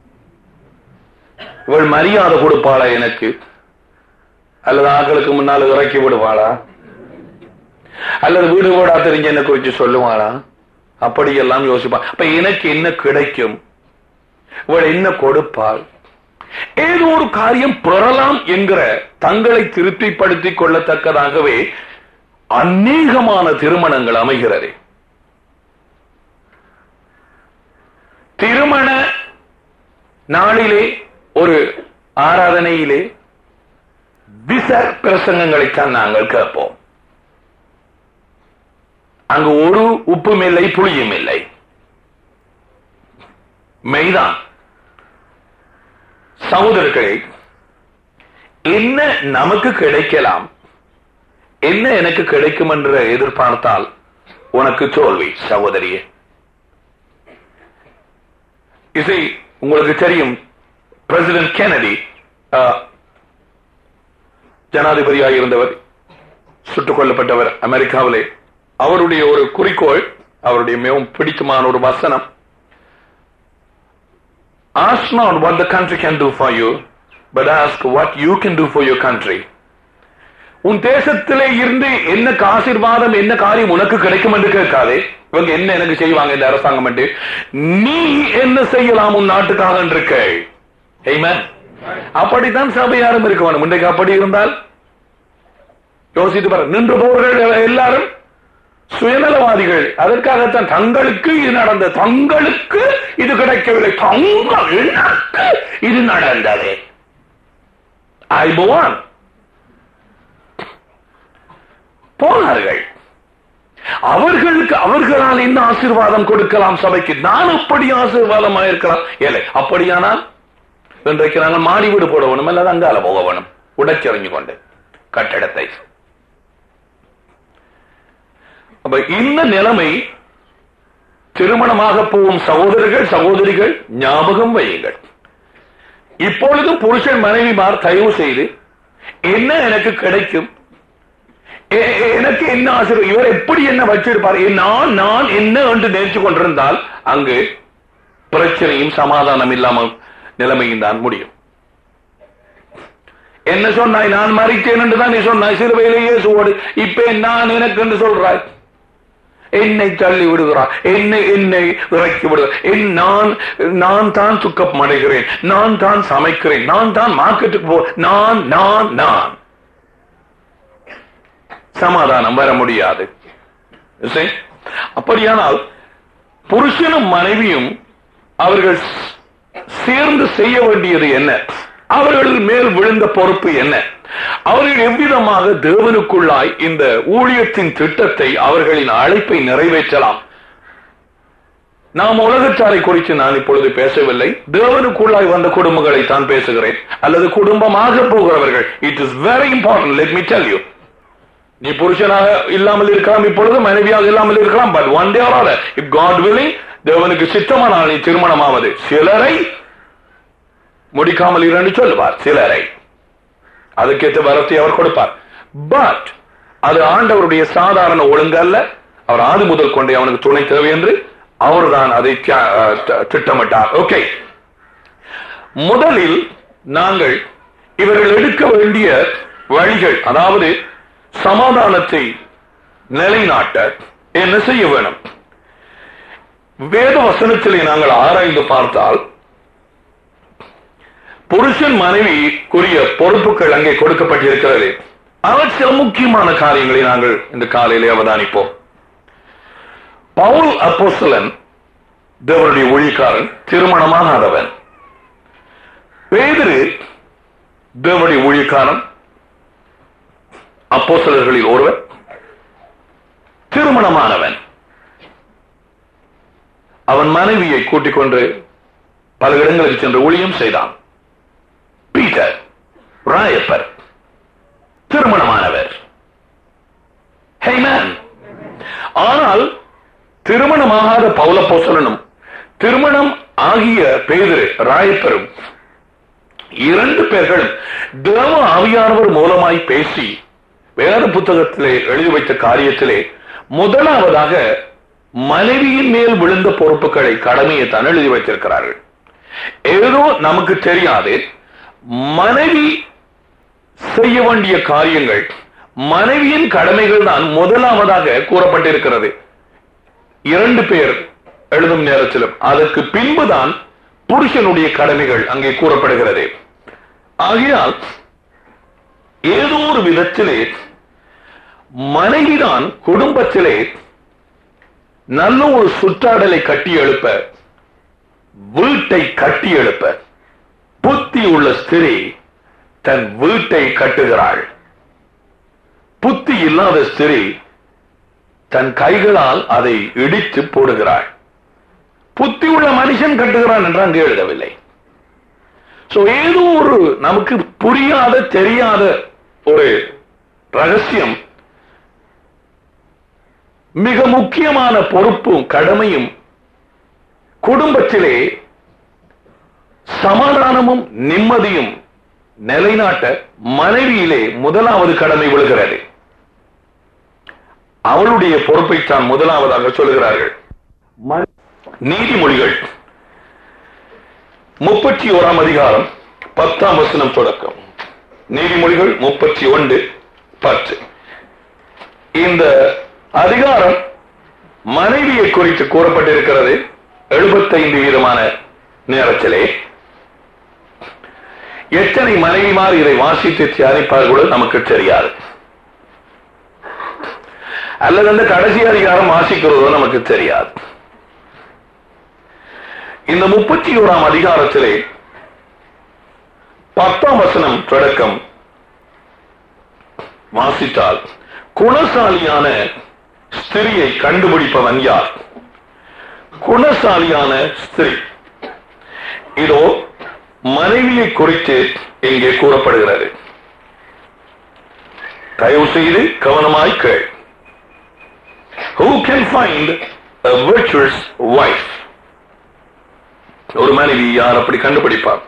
Speaker 2: இவள் மரியாதை கொடுப்பாளா எனக்கு அல்லது ஆக்களுக்கு முன்னால் இறக்கி விடுவாளா அல்லது வீடு வீடா தெரிஞ்ச என்ன குறிச்சு சொல்லுவாளா அப்படியெல்லாம் யோசிப்பாள் அப்ப எனக்கு என்ன கிடைக்கும் இவள் என்ன கொடுப்பாள் ஏதோ ஒரு காரியம் பெறலாம் என்கிற தங்களை திருப்திப்படுத்திக் கொள்ளத்தக்கதாகவே அநேகமான திருமணங்கள் அமைகிறது திருமண நாளிலே ஒரு ஆராதனையிலே விசர் பிரசங்கங்களைத்தான் நாங்கள் கேட்போம் அங்கு ஒரு உப்பும் இல்லை புளியும் இல்லை மெய்தான் சகோதரர்களே என்ன நமக்கு கிடைக்கலாம் என்ன எனக்கு கிடைக்கும் என்று எதிர்பார்த்தால் உனக்கு தோல்வி சகோதரியே இசை உங்களுக்கு தெரியும் பிரசிடென்ட் கெனடி ஜனாதிபதியாக இருந்தவர் சுட்டுக் கொல்லப்பட்டவர் அமெரிக்காவிலே அவருடைய ஒரு குறிக்கோள் அவருடைய மிகவும் பிடித்தமான ஒரு வசனம் Ask not what the country can do for you, but ask what you can do for your country. உன் தேசத்திலே இருந்து என்ன ஆசீர்வாதம் என்ன காரியம் உனக்கு கிடைக்கும் என்று கேட்காதே இவங்க என்ன எனக்கு செய்வாங்க இந்த அரசாங்கம் என்று நீ என்ன செய்யலாம் உன் நாட்டுக்காக இருக்க Amen. அப்படித்தான் சபையாரும் இருக்க வேணும் இன்றைக்கு அப்படி இருந்தால் யோசித்து பாரு நின்று போவர்கள் எல்லாரும் சுயநலவாதிகள் அதற்காகத்தான் தங்களுக்கு இது நடந்த தங்களுக்கு இது கிடைக்கவில்லை தங்களுக்கு இது நடந்தது ஐபவான் போனார்கள் அவர்களுக்கு அவர்களால் என்ன ஆசீர்வாதம் கொடுக்கலாம் சபைக்கு நான் அப்படி ஆசீர்வாதமாக இருக்கலாம் இல்லை அப்படியானால் இன்றைக்கு நாங்கள் மாடி வீடு போட வேணும் அல்லது அங்கால போக வேணும் உடைச்செறிஞ்சு கொண்டு கட்டடத்தை அப்ப இந்த நிலைமை திருமணமாக போகும் சகோதரர்கள் சகோதரிகள் ஞாபகம் வையுங்கள் இப்பொழுதும் புருஷன் மனைவிமார் தயவு செய்து என்ன எனக்கு கிடைக்கும் எ- எ- எனக்கு என்ன ஆசீர்வாதம் இவர் எப்படி என்ன வச்சிருப்பார் எ- நான் நான் என்ன என்று நினைச்சு கொண்டிருந்தால் அங்கு பிரச்சனையும் சமாதானம் இல்லாமல் நிலைமையும் தான் முடியும் என்ன சொன்னாய் நான் மறித்தேன் என்று தான் நீ சொன்னாய் சிறுவையிலேயே சுவோடு இப்ப நான் எனக்கு என்று சொல்றாய் என்னை தள்ளி விடுகிறார் என்னை என்னை இறக்கி விடுகிறார் என் நான் நான் தான் துக்கம் அடைகிறேன் நான் தான் சமைக்கிறேன் நான் தான் மார்க்கெட்டுக்கு போ நான் நான் நான் சமாதானம் வர முடியாது See? அப்படியானால் புருஷனும் மனைவியும் அவர்கள் சேர்ந்து செய்ய வேண்டியது என்ன அவர்கள் மேல் விழுந்த பொறுப்பு என்ன அவர்கள் எவ்விதமாக தேவனுக்குள்ளாய் இந்த ஊழியத்தின் திட்டத்தை அவர்களின் அழைப்பை நிறைவேற்றலாம் நாம் உலகச்சாரை குறித்து நான் இப்பொழுது பேசவில்லை தேவனுக்குள்ளாய் வந்த குடும்பங்களை தான் பேசுகிறேன் அல்லது குடும்பமாக போகிறவர்கள் it is very important let me tell you நீ புருஷனாக இல்லாமல் இருக்கலாம் இப்பொழுது மனைவியாக இல்லாமல் இருக்கலாம் but one day or if God willing தேவனுக்கு சித்தமானால் நீ திருமணமாவது சிலரை முடிக்காமல் இருந்து சொல்லுவார் சிலரை அதுக்கேற்ற வரத்தை அவர் கொடுப்பார் பட் அது ஆண்டவருடைய சாதாரண ஒழுங்கு அல்ல அவர் ஆதி முதல் கொண்டே அவனுக்கு துணை தேவை என்று அவர்தான் அதை தியா- அஹ் த- திட்டமிட்டார் ஓகே முதலில் நாங்கள் இவர்கள் எடுக்க வேண்டிய வழிகள் அதாவது சமாதானத்தை நிலைநாட்ட என்ன செய்ய வேணும் வேத வசனத்திலே நாங்கள் ஆராய்ந்து பார்த்தால் புருஷன் மனைவிக்குரிய பொறுப்புகள் அங்கே கொடுக்கப்பட்டிருக்கிறது அவர் சில முக்கியமான காரியங்களை நாங்கள் இந்த காலையிலே அவதானிப்போம் பவுல் அப்போஸ்தலன் தேவனுடைய ஊழியக்காரன் திருமணமாகாதவன் பேதுரு தேவனுடைய ஊழியக்காரன் அப்போஸ்தலர்களில் ஒருவர் திருமணமானவன் அவன் மனைவியை கூட்டிக் கொண்டு பல இடங்களுக்கு சென்று ஊழியம் செய்தான் பீட்டர் ராயப்பர் திருமணமானவர் Amen. ஆனால் திருமணமாகாத பௌலப்போசலனும் திருமணம் ஆகிய பேதிரு ராயப்பரும் இரண்டு பேர்களும் தேவ ஆவியானவர் மூலமாய் பேசி வேத புத்தகத்திலே எழுதி வைத்த காரியத்திலே முதலாவதாக மனைவியின் மேல் விழுந்த பொறுப்புகளை கடமையை தான் எழுதி வைத்திருக்கிறார்கள் ஏதோ நமக்கு தெரியாது மனைவி செய்ய வேண்டிய காரியங்கள் மனைவியின் கடமைகள் தான் முதலாவதாக கூறப்பட்டிருக்கிறது இரண்டு பேர் எழுதும் நேரத்திலும் அதற்கு பின்புதான் புருஷனுடைய கடமைகள் அங்கே கூறப்படுகிறது ஆகையால் ஏதோ ஒரு விதத்திலே மனைவிதான் குடும்பத்திலே நல்ல ஒரு சுற்றாடலை கட்டி எழுப்ப வீட்டை கட்டி எழுப்ப புத்தி உள்ள ஸ்திரீ தன் வீட்டை கட்டுகிறாள் புத்தி இல்லாத ஸ்திரீ தன் கைகளால் அதை இடித்து போடுகிறாள் புத்தி உள்ள மனுஷன் கட்டுகிறான் என்று அங்கு எழுதவில்லை சோ ஏதோ ஒரு நமக்கு புரியாத தெரியாத ஒரு ரகசியம் மிக முக்கியமான பொறுப்பும் கடமையும் குடும்பத்திலே சமாதானமும் நிம்மதியும் நிலைநாட்ட மனைவியிலே முதலாவது கடமை விழுகிறது அவளுடைய பொறுப்பைத்தான் முதலாவதாக சொல்கிறார்கள் ம- நீதிமொழிகள் முப்பத்தி ஓராம் அதிகாரம் பத்தாம் வசனம் தொடக்கம் நீதிமொழிகள் முப்பத்தி ஒன்று பத்து இந்த அதிகாரம் மனைவியை குறித்து கூறப்பட்டிருக்கிறது எழுபத்தைந்து வீதமான நேரத்திலே எத்தனை மனைவிமார் இதை வாசித்து தியானிப்பார்களோ நமக்கு தெரியாது அல்லது அந்த கடைசி அதிகாரம் வாசிக்கிறதோ நமக்கு தெரியாது இந்த முப்பத்தி ஓராம் அதிகாரத்திலே பத்தாம் வசனம் தொடக்கம் வாசித்தால் குணசாலியான ஸ்திரியை கண்டுபிடிப்பவன் யார் குணசாலியான ஸ்திரீ இதோ மனைவியை குறித்து இங்கே கூறப்படுகிறது தயவு செய்து கவனமாய் கேள் Who can find a virtuous wife? ஒரு மனைவி யார் அப்படி கண்டுபிடிப்பார்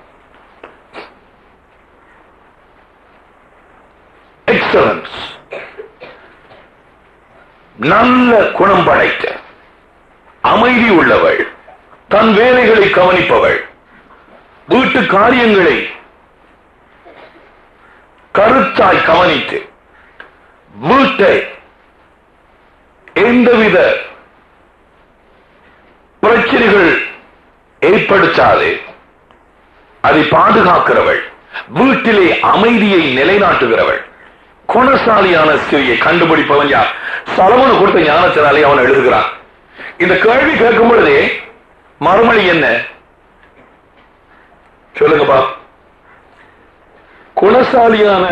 Speaker 2: எக்ஸலன்ஸ் நல்ல குணம் படைத்த அமைதி உள்ளவள் தன் வேலைகளை கவனிப்பவள் வீட்டு காரியங்களை கருத்தாய் கவனித்து வீட்டை எந்தவித பிரச்சனைகள் ஏற்படுத்தாது அதை பாதுகாக்கிறவள் வீட்டிலே அமைதியை நிலைநாட்டுகிறவள் குணசாலியான ஸ்திரியை கண்டுபிடிப்பவன் யார் சலமனு கொடுத்த ஞானத்தினாலே அவன் எழுதுகிறான் இந்த கேள்வி கேட்கும் பொழுதே மறுமொழி என்ன சொல்லுங்கப்பா குணசாலியான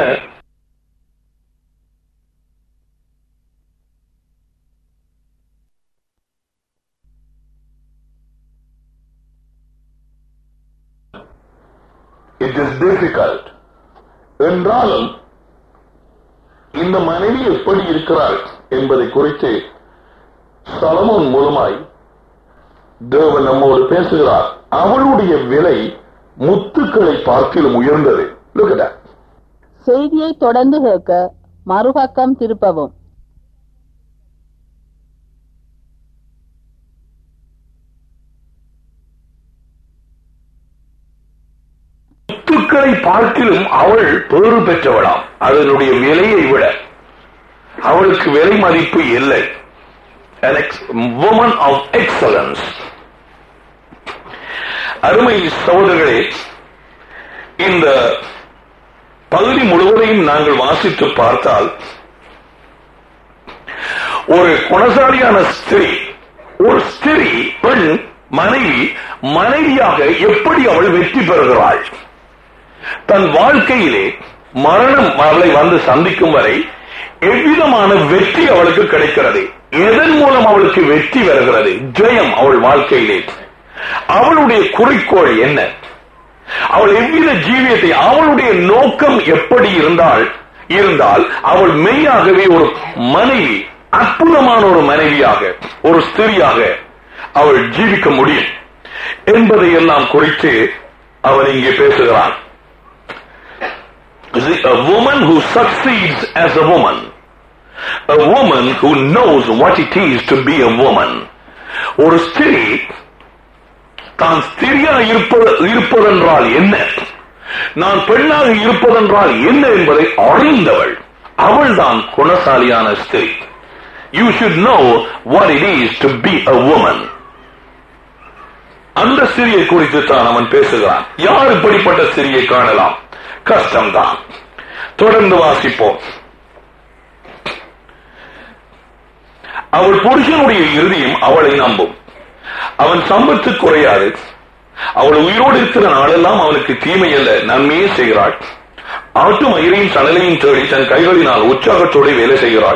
Speaker 2: இட் இஸ் டிஃபிகல்ட் என்றாலும் இந்த மனைவி எப்படி இருக்கிறாள் என்பதை குறித்து சலமோன் மூலமாய் தேவன் நம்மோடு பேசுகிறார் அவளுடைய விலை முத்துக்களை பார்க்கிலும் உயர்ந்தது Look at that.
Speaker 3: செய்தியை தொடர்ந்து கேட்க மறுபக்கம் திருப்பவும்
Speaker 2: முத்துக்களை பார்க்கிலும் அவள் பேறு பெற்றவளாம் அதனுடைய விலையை விட அவளுக்கு விலை மதிப்பு இல்லை An ex- woman of excellence அருமை சகோதரர்களே இந்த பகுதி முழுவதையும் நாங்கள் வாசித்து பார்த்தால் ஒரு குணசாலியான ஸ்திரீ ஒரு ஸ்திரீ பெண் மனைவி மனைவியாக எப்படி அவள் வெற்றி பெறுகிறாள் தன் வாழ்க்கையிலே மரணம் அவளை வந்து சந்திக்கும் வரை எவ்விதமான வெற்றி அவளுக்கு கிடைக்கிறது எதன் மூலம் அவளுக்கு வெற்றி வருகிறது ஜெயம் அவள் வாழ்க்கையிலே அவளுடைய குறிக்கோள் என்ன அவள் எவ்வித ஜீவியத்தை அவளுடைய நோக்கம் எப்படி இருந்தால் இருந்தால் அவள் மெய்யாகவே ஒரு மனைவி அற்புதமான ஒரு மனைவியாக ஒரு ஸ்திரியாக அவள் ஜீவிக்க முடியும் என்பதை எல்லாம் குறித்து அவன் இங்கே பேசுகிறான் a woman who succeeds as a woman a woman who knows what it is to be a woman ஒரு ஸ்திரீ தான் ஸ்திரியா இருப்பது இருப்பதென்றால் என்ன நான் பெண்ணாக இருப்பதென்றால் என்ன என்பதை அறிந்தவள் அவள்தான் குணசாலியான ஸ்திரீ you should know what it is to be a woman அந்த சிறியை குறித்து தான் அவன் பேசுகிறான் யார் இப்படிப்பட்ட சிறியை காணலாம் கஷ்டம்தான் தொடர்ந்து வாசிப்போம் அவள் புருஷனுடைய இறுதியும் அவளை நம்பும் அவன் சம்பத்து குறையாது அவள் உயிரோடு இருக்கிற நாளெல்லாம் அவனுக்கு தீமை அல்ல நன்மையே செய்கிறாள் ஆட்டு மயிரையும் சணலையும் தேடி தன் கைகளினால் உற்சாகத்தோடு வேலை செய்கிறாள்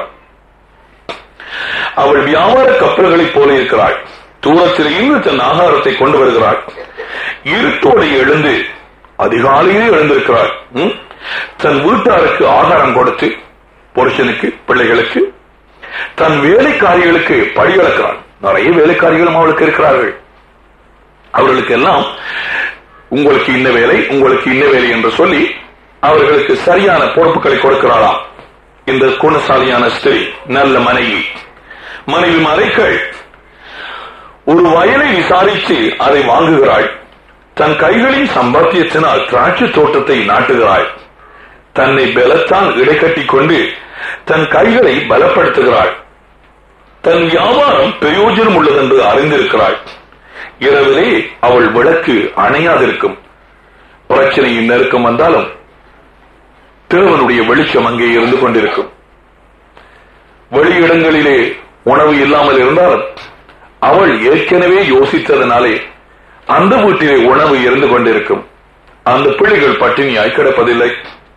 Speaker 2: அவள் வியாபார கப்பல்களைப் போல இருக்கிறாள் தூரத்தில் இருந்து தன் ஆகாரத்தை கொண்டு வருகிறாள் இருட்டோடு எழுந்து அதிகாலையிலே எழுந்திருக்கிறாள் ம்? தன் வீட்டாருக்கு ஆகாரம் கொடுத்து புருஷனுக்கு பிள்ளைகளுக்கு தன் வேலைக்காரிகளுக்கு படியளக்கிறாள் நிறைய வேலைக்காரிகளும் அவளுக்கு இருக்கிறார்கள் அவர்களுக்கு எல்லாம் உங்களுக்கு இன்ன வேலை உங்களுக்கு இன்ன வேலை என்று சொல்லி அவர்களுக்கு சரியான பொறுப்புகளை கொடுக்கிறாளாம் இந்த குணசாலியான ஸ்திரீ நல்ல மனைவி மனைவி மறைக்கள் ஒரு வயலை விசாரித்து அதை வாங்குகிறாள் தன் கைகளின் சம்பாத்தியத்தினால் திராட்சை தோட்டத்தை நாட்டுகிறாள் தன்னை பலத்தான் இடைக்கட்டிக் கொண்டு தன் கைகளை பலப்படுத்துகிறாள் தன் வியாபாரம் பிரயோஜனம் உள்ளதென்று அறிந்திருக்கிறாள் இரவிலே அவள் விளக்கு அணையாதிருக்கும் பிரச்சனையின் நெருக்கம் வந்தாலும் தேவனுடைய வெளிச்சம் அங்கே இருந்து கொண்டிருக்கும் வெளியிடங்களிலே உணவு இல்லாமல் இருந்தாலும் அவள் ஏற்கனவே யோசித்ததனாலே அந்த வீட்டிலே உணவு இருந்து கொண்டிருக்கும் அந்த பிள்ளைகள் பட்டினியாய் கிடப்பதில்லை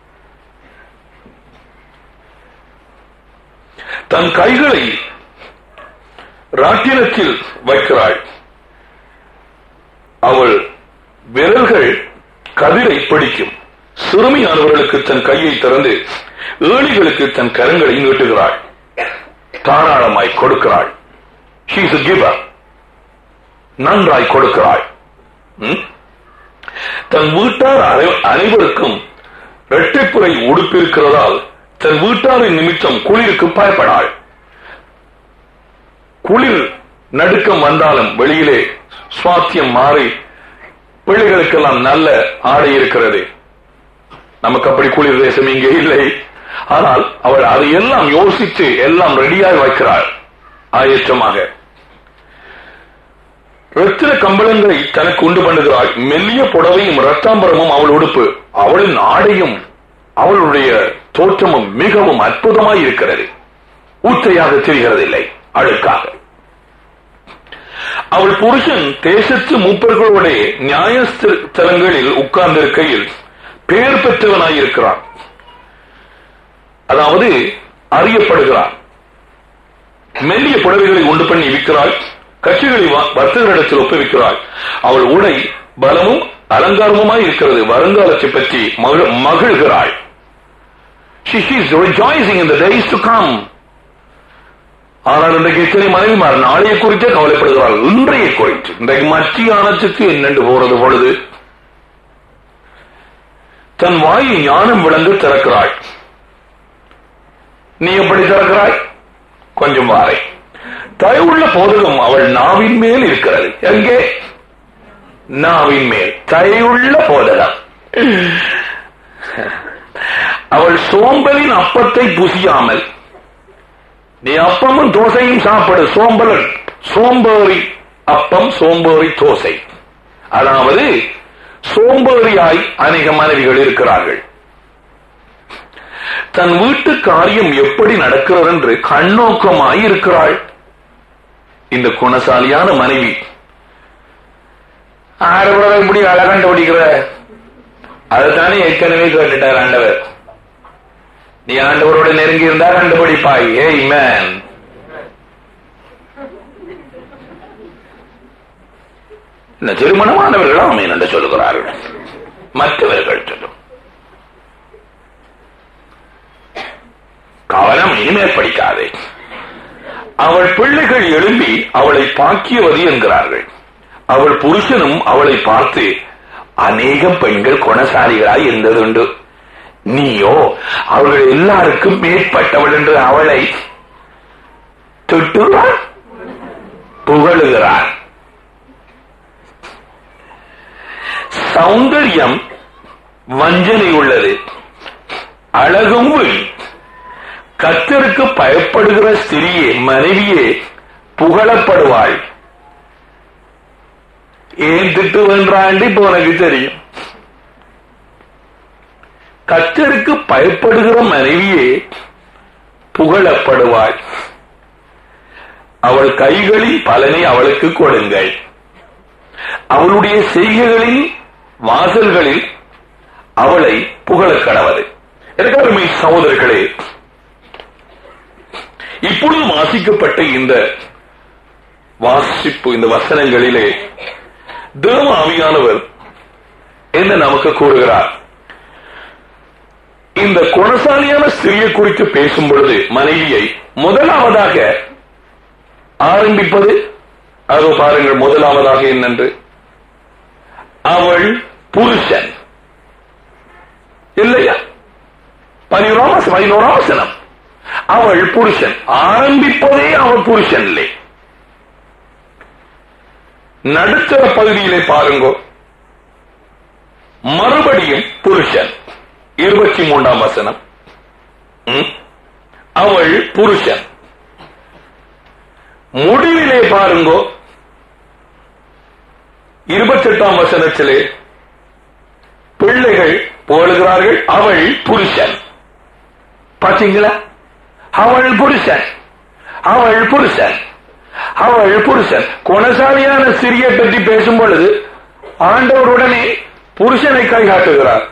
Speaker 2: தன் கைகளை ராட்டினத்தில் வைக்கிறாள் அவள் விரல்கள் கதிரை பிடிக்கும் சிறுமியானவர்களுக்கு தன் கையை திறந்து ஏழைகளுக்கு தன் கரங்களை நீட்டுகிறாள் தாராளமாய் கொடுக்கிறாள் She is a giver. நன்றாய் கொடுக்கிறாள் ம்? தன் வீட்டார் அனை- அனைவருக்கும் இரட்டைப்புரை உடுப்பிருக்கிறதால் தன் வீட்டாரின் நிமித்தம் குளிருக்கு பயப்படாள் குளிர் நடுக்கம் வந்தாலும் வெளியிலே சுவாத்தியம் மாறி பிள்ளைகளுக்கெல்லாம் நல்ல ஆடை இருக்கிறது நமக்கு அப்படி குளிர் தேசம் இங்கே இல்லை ஆனால் அவள் அதையெல்லாம் யோசித்து எல்லாம் ரெடியாய் வைக்கிறாள் ஆயற்றமாக ரத்தின கம்பளங்களை தனக்கு உண்டு பண்ணுகிறாள் மெல்லிய புடவையும் ரத்தாம்பரமும் அவள் உடுப்பு அவளின் ஆடையும் அவளுடைய தோற்றமும் மிகவும் அற்புதமாய் இருக்கிறது ஊற்றையாக தெரிகிறதில்லை அழுக்காக அவள் புருஷன் தேசத்து மூப்பர்களோட நியாயஸ்தலங்களில் உட்கார்ந்திருக்கையில் பெயர் பெற்றவனாய் இருக்கிறான் அதாவது அறியப்படுகிறான் மெல்லிய புடவைகளை உண்டு பண்ணி விற்கிறாள் கட்சிகளை வா- வர்த்தகரிடத்தில் ஒப்புவிக்கிறாள் அவள் உடை பலமும் அலங்காரமுமாய் இருக்கிறது வருங்காலத்தை பற்றி மகிழ்- மகிழ்கிறாள் She is rejoicing in the days to come. ஆனால் இன்றைக்கு எத்தனை மனைவிமார் நாளைய குறித்தே கவலைப்படுகிறார்கள் இன்றைய குறித்து இன்றைக்கு மத்தியானத்துக்கு என்னென்று போறது பொழுது தன் வாயை ஞானம் விளங்க திறக்கிறாள் நீ எப்படி திறக்கிறாய் கொஞ்சம் வாரை தயவுள்ள போதகம் அவள் நாவின் மேல் இருக்கிறது எங்கே நாவின் மேல் தயவுள்ள போதகம் அவள் சோம்பலின் அப்பத்தை புசியாமல் நீ அப்பமும் தோசையும் சாப்பிடு சோம்பல் சோம்பேறி அப்பம் சோம்பேறி தோசை அதாவது சோம்பேறியாய் அநேக மனைவிகள் இருக்கிறார்கள் தன் வீட்டு காரியம் எப்படி நடக்கிறது என்று கண்ணோக்கமாய் இருக்கிறாள் இந்த குணசாலியான மனைவி ஆடப்பட இப்படி அழகண்டு ஓடிக்கிற அதுதானே ஏற்கனவே கேட்டுட்டார் ஆண்டவர் நீ ஆண்டவரோட நெருங்கி இருந்தா கண்டுபிடிப்பாய் ஏய் மேன் இந்த திருமணமானவர்கள் ஆமேன் என்று சொல்லுகிறார்கள் மற்றவர்கள் சொல்லும் கவனம் இனிமேல் படிக்காதே அவள் பிள்ளைகள் எழும்பி அவளை பாக்கியவதி என்கிறார்கள் அவள் புருஷனும் அவளை பார்த்து அநேக பெண்கள் குணசாலிகளாய் இருந்ததுண்டு நீயோ அவர்கள் எல்லாருக்கும் மேற்பட்டவள் என்று அவளை திட்டுகிறாள் புகழுகிறார் சௌந்தரியம் வஞ்சனை உள்ளது அழகும் வீண். கர்த்தருக்கு பயப்படுகிற ஸ்திரியே மனைவியே புகழப்படுவாள் ஏன் திட்டு வென்றாண்டு இப்ப உனக்கு தெரியும் கர்த்தருக்கு பயப்படுகிற மனைவியே புகழப்படுவாள் அவள் கைகளின் பலனை அவளுக்கு கொடுங்கள் அவளுடைய செய்கைகளின் வாசல்களில் அவளை புகழக் கடவது எனக்கருமை சகோதரர்களே இப்பொழுது வாசிக்கப்பட்ட இந்த வாசிப்பு இந்த வசனங்களிலே தேவ ஆவியானவர் என்ன நமக்கு கூறுகிறார் இந்த குணசாலியான ஸ்திரியை குறித்து பேசும் பொழுது மனைவியை முதலாவதாக ஆரம்பிப்பது அதோ பாருங்கள் முதலாவதாக என்னென்று அவள் புருஷன் இல்லையா பதினோராம் வசனம், பதினோராம் வசனம் அவள் புருஷன் ஆரம்பிப்பதே அவள் புருஷன் இல்லை நடுத்தர பகுதியிலே பாருங்கோ மறுபடியும் புருஷன் இருபத்தி மூன்றாம் வசனம் ம்? அவள் புருஷன் முடிவிலே பாருங்கோ இருபத்தி எட்டாம் வசனத்திலே பிள்ளைகள் புகழுகிறார்கள் அவள் புருஷன் பாத்தீங்களா அவள் புருஷன் அவள் புருஷன் அவள் புருஷன் குணசாலியான சிறியை பற்றி பேசும் பொழுது ஆண்டவருடனே புருஷனை கை காட்டுகிறார்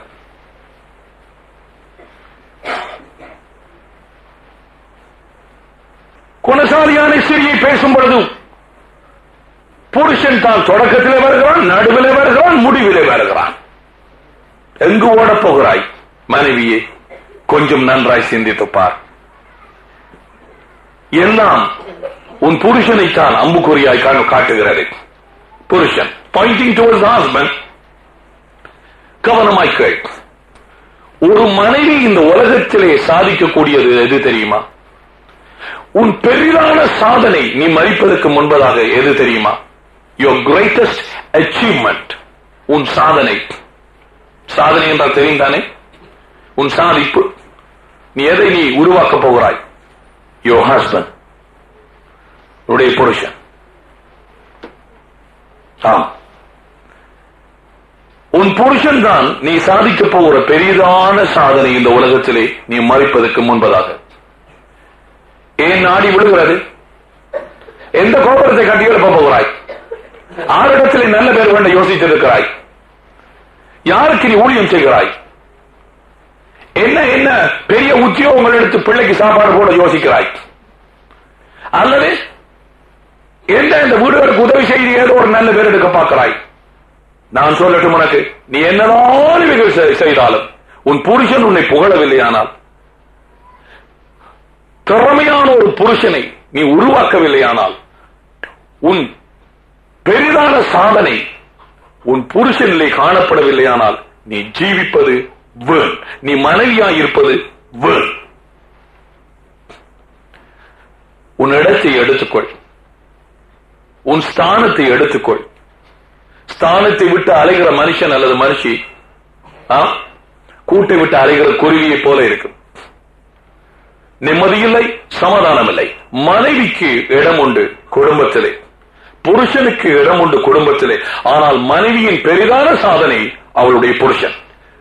Speaker 2: குணசாலியான சிறியை பேசும் பொழுதும் புருஷன் தான் தொடக்கத்திலே வருகிறான் நடுவிலே வருகிறான் முடிவிலே வருகிறான் எங்கு ஓடப் போகிறாய் மனைவியே கொஞ்சம் நன்றாய் சிந்தித்துப் பார் எல்லாம் உன் புருஷனைத்தான் அம்புக்குறியாய் கா- காட்டுகிறது புருஷன் பாயிண்டிங் டுவர்ஸ் ஹஸ்பண்ட் கவனமாய் கேள் ஒரு மனைவி இந்த உலகத்திலே சாதிக்கக்கூடியது எது தெரியுமா உன் பெரிதான சாதனை நீ மறிப்பதற்கு முன்பதாக எது தெரியுமா யோர் கிரேட்டஸ்ட் அச்சீவ்மெண்ட் உன் சாதனை சாதனை என்றால் தெரியும் தானே உன் சாதிப்பு நீ எதை நீ உருவாக்கப் போகிறாய் யோ ஹஸ்பண்ட் உடைய புருஷன் ஆம் உன் புருஷன் தான் நீ சாதிக்க போகிற பெரிதான சாதனை இந்த உலகத்திலே நீ மறிப்பதற்கு முன்பதாக ஏன் நாடி விழுகிறது எந்த கோபுரத்தை கட்டி எழுப்ப போகிறாய் ஆரிடத்திலே நல்ல பேர் வேண்ட யோசித்திருக்கிறாய் யாருக்கு நீ ஊழியம் செய்கிறாய் என்ன என்ன பெரிய உத்தியோகங்கள் எடுத்து பிள்ளைக்கு சாப்பாடு போட யோசிக்கிறாய் அல்லது எந்த இந்த வீடுகளுக்கு உதவி செய்து ஏதோ ஒரு நல்ல பேர் எடுக்க பார்க்கிறாய் நான் சொல்லட்டும் உனக்கு நீ என்னதான் இவைகள் செய்- செய்தாலும் உன் புருஷன் உன்னை புகழவில்லையானால் திறமையான ஒரு புருஷனை நீ உருவாக்கவில்லையானால் உன் பெரிதான சாதனை உன் புருஷனிலே காணப்படவில்லையானால் நீ ஜீவிப்பது வீண் நீ மனைவியாயிருப்பது வீண் உன் இடத்தை எடுத்துக்கொள் உன் ஸ்தானத்தை எடுத்துக்கொள் ஸ்தானத்தை விட்டு அலைகிற மனுஷன் அல்லது மனுஷி ஆ? கூட்டை விட்டு அலைகிற குருவியை போல இருக்கும் நிம்மதியில்லை சமாதானம் இல்லை மனைவிக்கு இடம் உண்டு குடும்பத்திலே புருஷனுக்கு இடம் உண்டு குடும்பத்திலே ஆனால் மனைவியின் பெரிதான சாதனை அவளுடைய புருஷன்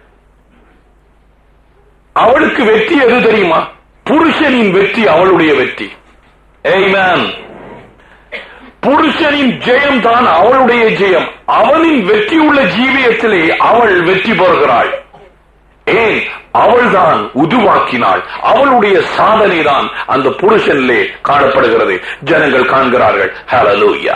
Speaker 2: அவளுக்கு வெற்றி எது தெரியுமா புருஷனின் வெற்றி அவளுடைய வெற்றி Amen. புருஷனின் ஜெயம் தான் அவளுடைய ஜெயம் அவனின் வெற்றி உள்ள ஜீவியத்திலே அவள் வெற்றி பெறுகிறாள் ஏன் அவள்தான் உருவாக்கினாள் அவளுடைய சாதனை தான் அந்த புருஷனிலே காணப்படுகிறது ஜனங்கள் காண்கிறார்கள் ஹalleluya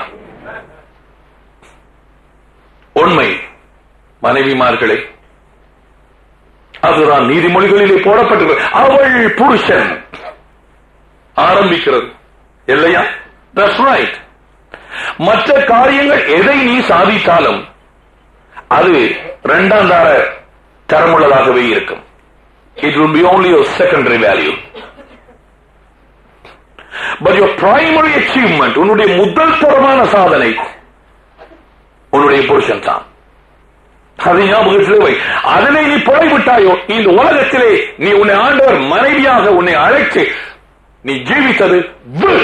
Speaker 2: உண்மை மனைவிமார்களே அதுதான் நீதிமொழிகளிலே போடப்பட்டிருக்கிறது அவள் புருஷன் ஆரம்பிக்கிறது இல்லையா தட்ஸ் ரைட் மற்ற காரியங்கள் எதை நீ சாதித்தாலும் அது இரண்டாம் தார தரமுள்ளதாகவே இருக்கும் it will be only your secondary value but your primary achievement உன்னுடைய முதல் தரமான சாதனை உன்னுடைய புருஷன் தான் அதை ஞாபகத்திலே வை அதனை நீ புழைவிட்டாயோ இந்த உலகத்திலே நீ உன்னை ஆண்டவர் மனைவியாக உன்னை அழைத்து நீ ஜீவித்தது வீண்.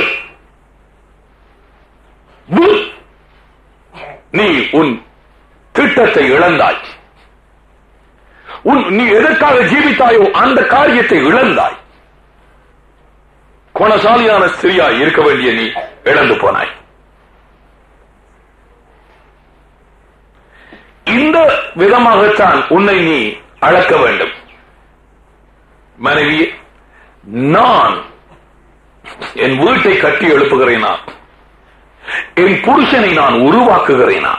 Speaker 2: வீண். நீ உன் திட்டத்தை இழந்தாய் உன் நீ எதற்காக ஜீவித்தாயோ அந்த காரியத்தை இழந்தாய் குணசாலியான ஸ்திரியாய் இருக்க வேண்டிய நீ இழந்து போனாய் இந்த விதமாகத்தான் உன்னை நீ அளக்க வேண்டும் மனைவி நான் என் வீட்டை கட்டி எழுப்புகிறேனா என் புருஷனை நான் உருவாக்குகிறேனா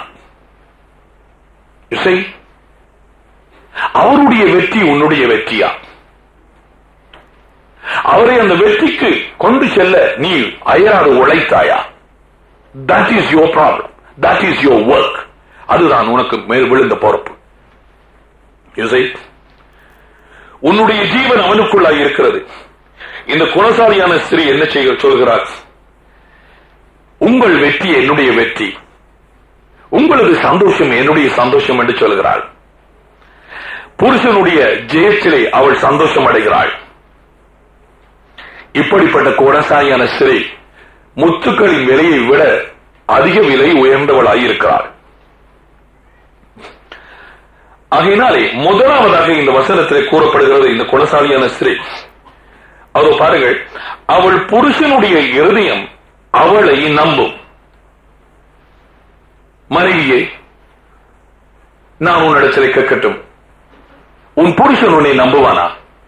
Speaker 2: இசை அவருடைய வெற்றி உன்னுடைய வெற்றியா அவரை அந்த வெற்றிக்கு கொண்டு செல்ல நீ அயராது உழைத்தாயா that is your problem that is your work அதுதான் உனக்கு மேல் விழுந்த பொறுப்பு இசை உன்னுடைய ஜீவன் அவனுக்குள்ளாய் இருக்கிறது இந்த குணசாலியான ஸ்திரீ என்ன செய்ய சொல்கிறார் உங்கள் வெற்றி என்னுடைய வெற்றி உங்களது சந்தோஷம் என்னுடைய சந்தோஷம் என்று சொல்கிறாள் புருஷனுடைய ஜெயத்திலே அவள் சந்தோஷம் அடைகிறாள் இப்படிப்பட்ட கோடசாயான ஸ்திரீ முத்துக்களின் விலையை விட அதிக விலை உயர்ந்தவளாய் இருக்கிறாள் ஆகையினாலே முதலாவதாக இந்த வசனத்திலே கூறப்படுகிறது இந்த குணசாலியான ஸ்திரீ அதோ பாருங்கள் அவள் புருஷனுடைய இருதயம் அவளை நம்பும் மனைவியே நான் உன்னிடத்தில் கேட்கட்டும் உன் புருஷன் உன்னை நம்புவானா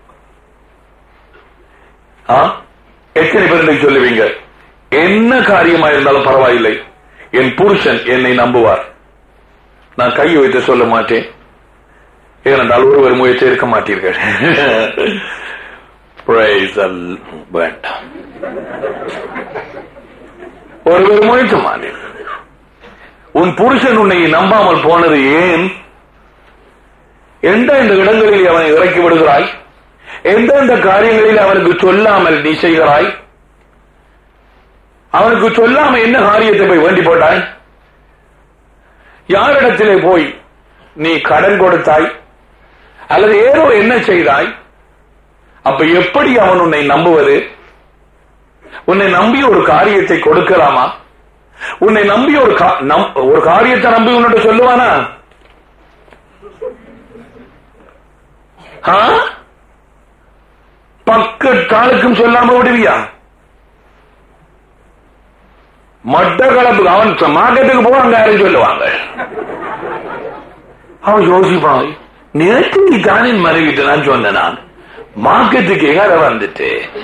Speaker 2: ஆ? எத்தனை பேர் இன்றைக்கு சொல்லுவீங்க என்ன காரியமா இருந்தாலும் பரவாயில்லை என் புருஷன் என்னை நம்புவார் நான் கையை வைத்து சொல்ல மாட்டேன் ஏனென்றால் ஒருவர் முயற்சி இருக்க மாட்டீர்கள் Praise the L- வேண்டாம் ஒருவர் முயற்சி மாட்டேன் உன் புருஷன் உன்னை நம்பாமல் போனது ஏன் எந்தெந்த இடங்களில் அவனை இறக்கி விடுகிறாய் எந்தெந்த காரியங்களில் அவனுக்கு சொல்லாமல் நீ செய்கிறாய் அவனுக்கு சொல்லாம என்ன காரியத்தை போய் வேண்டி போட்டாய் யாரிடத்திலே போய் நீ கடன் கொடுத்தாய் அல்லது ஏதோ என்ன செய்தாய் அப்ப எப்படி அவன் உன்னை நம்புவது உன்னை நம்பி ஒரு காரியத்தை கொடுக்கலாமா உன்னை நம்பி ஒரு கா- நம்- ஒரு காரியத்தை நம்பி உன்னிட்ட சொல்லுவானா ஆ? பக்கத்தாளுக்கும் சொல்லாம விடுவியா மட்டக்களப்பு அவன் மார்க்கெட்டுக்கு போக அங்க யாரும் சொல்லுவாங்க அவன் யோசிப்பான் நேற்று நீ தானே மறைவிட்டு நான் சொன்னேன் நான் மார்க்கெட்டுக்கு எங்கால வந்துட்டு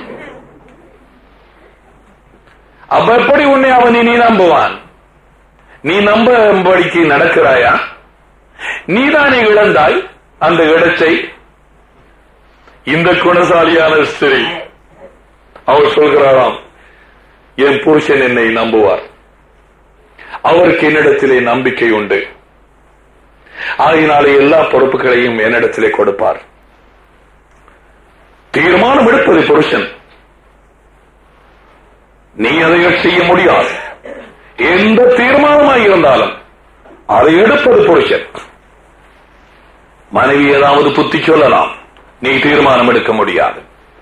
Speaker 2: அப்ப எப்படி உன்னை அவனை நீ நம்புவான் நீ நம்பும்படிக்கு நடக்கிறாயா நீதானே இழந்தாய் அந்த இடத்தை இந்த குணசாலியான ஸ்திரீ அவர் சொல்கிறாராம் என் புருஷன் என்னை நம்புவார் அவருக்கு என்னிடத்திலே நம்பிக்கை உண்டு ஆகினாலே எல்லா பொறுப்புகளையும் என்னிடத்திலே கொடுப்பார் தீர்மானம் எடுப்பது புருஷன் நீ அதை செய்ய முடியாது எந்த தீர்மானமாய் இருந்தாலும் அதை எடுப்பது புருஷன் மனைவி ஏதாவது புத்தி சொல்லலாம் நீ தீர்மானம் எடுக்க முடியாது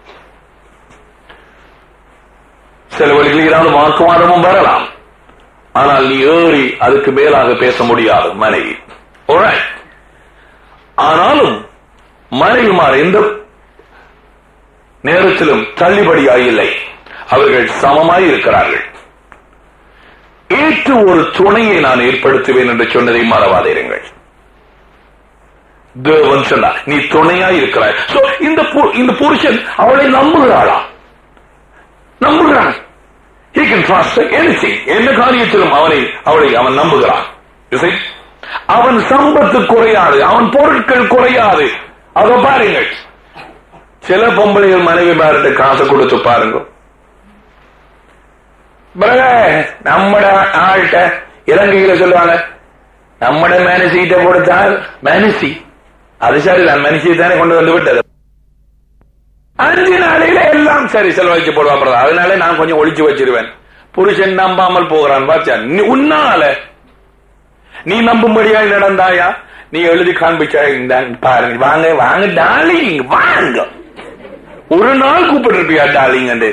Speaker 2: சில வழிகளில் ஏதாவது வாக்குவாதமும் வரலாம் ஆனால் நீ ஏறி அதுக்கு மேலாக பேச முடியாது மனைவி Alright. ஆனாலும் மனைவிமார் எந்த நேரத்திலும் தள்ளுபடியாய் இல்லை அவர்கள் சமமாய் இருக்கிறார்கள் ஏற்று ஒரு துணையை நான் ஏற்படுத்துவேன் என்று சொன்னதை மறவாதிருங்கள் தேவன் சொன்னார் நீ துணையாய் இருக்கிறாய் So, இந்த பு- இந்த புருஷன் அவளை நம்புகிறாளா நம்புகிறான் he can trust anything எந்த காரியத்திலும் அவனை அவளை அவன் நம்புகிறான் You see? அவன் சம்பத்து குறையாது அவன் பொருட்கள் குறையாது அதை பாருங்கள் சில பொம்பளைகள் மனைவி பாருட்டு காசு கொடுத்து பாருங்க பிரதர், நம்மட ஆள்கிட்ட இலங்கையில சொல்லுவாங்க நம்மட மேனசிகிட்ட கொடுத்தால் மேனசி அது சரிதான் மேனசி தானே கொண்டு வந்து விட்டது அஞ்சு நாளையில எல்லாம் சரி செலவழிச்சு போடுவா பிரதர் அதனால நான் கொஞ்சம் ஒளிச்சு வச்சிருவேன் புருஷன் நம்பாமல் போகிறான் பாச்சா நீ- உன்னால நீ நம்பும்படியாய் நடந்தாயா நீ எழுதி காண்பிச்சா இந்தாங்க பாருங்க வாங்க வாங்க டார்லிங் வாங்க ஒரு நாள் கூப்பிட்டு டார்லிங் என்று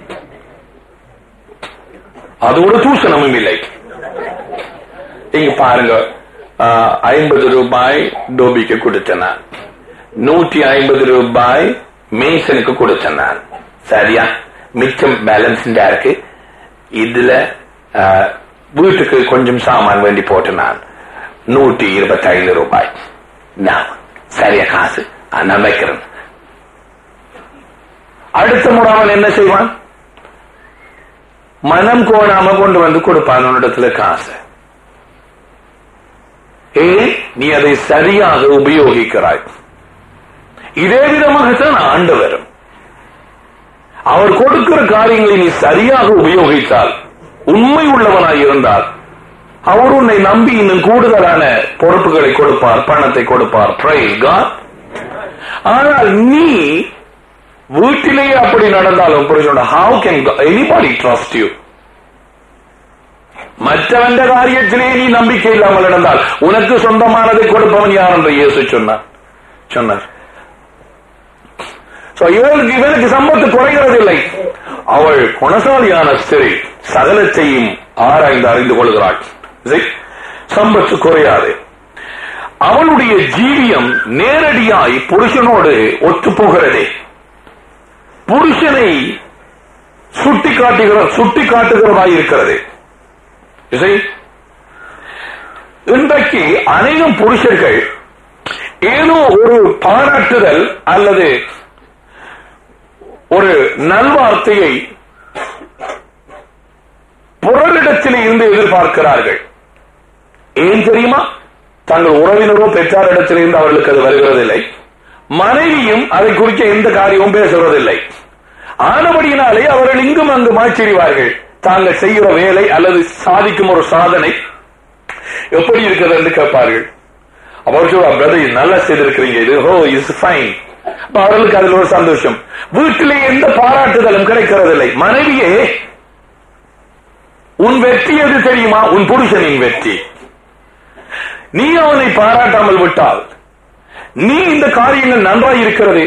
Speaker 2: அதோட தூசணமும் இல்லை இங்க பாருங்க ஐம்பது ரூபாய் டோபிக்கு கொடுத்தேன் நான் நூற்றி ஐம்பது ரூபாய் மேசனுக்கு கொடுத்தேன் நான் சரியா மிச்சம் பேலன்ஸ் இருக்கு இதுல ஆ, வீட்டுக்கு கொஞ்சம் சாமான் வேண்டி போட்டு நான் நூற்றி இருபத்தி ஐந்து ரூபாய் நான் சரியா காசு ஆ, நான் வைக்கிறேன் அடுத்த முறை அவன் என்ன செய்வான் மனம் கோணாம கொண்டு வந்து கொடுப்பான் உன்னிடத்துல காசு ஏன் நீ அதை சரியாக உபயோகிக்கிறாய் இதே விதமாகத்தான் ஆண்டவரும் அவர் கொடுக்கிற காரியங்களை நீ சரியாக உபயோகித்தால் உண்மை உள்ளவனாய் இருந்தால் அவர் உன்னை நம்பி இன்னும் கூடுதலான பொறுப்புகளை கொடுப்பார் பணத்தை கொடுப்பார் Praise God. ஆனால் நீ வீட்டிலேயே அப்படி நடந்தாலும் புரிஞ்சோட how can anybody trust you மற்றவந்த காரியத்திலே நீ நம்பிக்கை இல்லாமல் நடந்தால் உனக்கு சொந்தமானதை கொடுப்பவன் யார் என்று இயேசு சொன்னார் சொன்னார் So, இவளுக்கு இவனுக்கு சம்பத்து குறைகிறது இல்லை அவள் குணசாலியான ஸ்திரீ சகலத்தையும் ஆராய்ந்து அறிந்து கொள்கிறாள் See? சம்பத்து குறையாது அவளுடைய ஜீவியம் நேரடியாய் புருஷனோடு ஒத்து போகிறதே புருஷனை சுட்டி காட்டுகிற சுட்டி காட்டுகிறதாய் இருக்கிறது இசை இன்றைக்கு அநேகம் புருஷர்கள் ஏதோ ஒரு பாராட்டுதல் அல்லது ஒரு நல்வார்த்தையை புறரிடத்தில் இருந்து எதிர்பார்க்கிறார்கள் ஏன் தெரியுமா தங்கள் உறவினரோ பெற்றாரிடத்திலிருந்து அவர்களுக்கு அது வருகிறதில்லை மனைவியும் அதை குறித்த எந்த காரியமும் பேசுவதில்லை ஆனபடியினாலே அவர்கள் இங்கும் அங்கு மாய்ச்சிடுவார்கள் தாங்கள் செய்கிற வேலை அல்லது சாதிக்கும் ஒரு சாதனை எப்படி இருக்கிறது என்று கேட்பார்கள் அவர் சொல்லுவா பிரதர் நல்லா செய்திருக்கிறீங்க இது ஹோ இஸ் ஃபைன் அவர்களுக்கு அதில் ஒரு சந்தோஷம் வீட்டிலே எந்த பாராட்டுதலும் கிடைக்கிறதில்லை மனைவியே உன் வெற்றி எது தெரியுமா உன் புருஷனின் வெற்றி நீ அவனை பாராட்டாமல் விட்டால் நீ இந்த காரியங்கள் நன்றாய் இருக்கிறது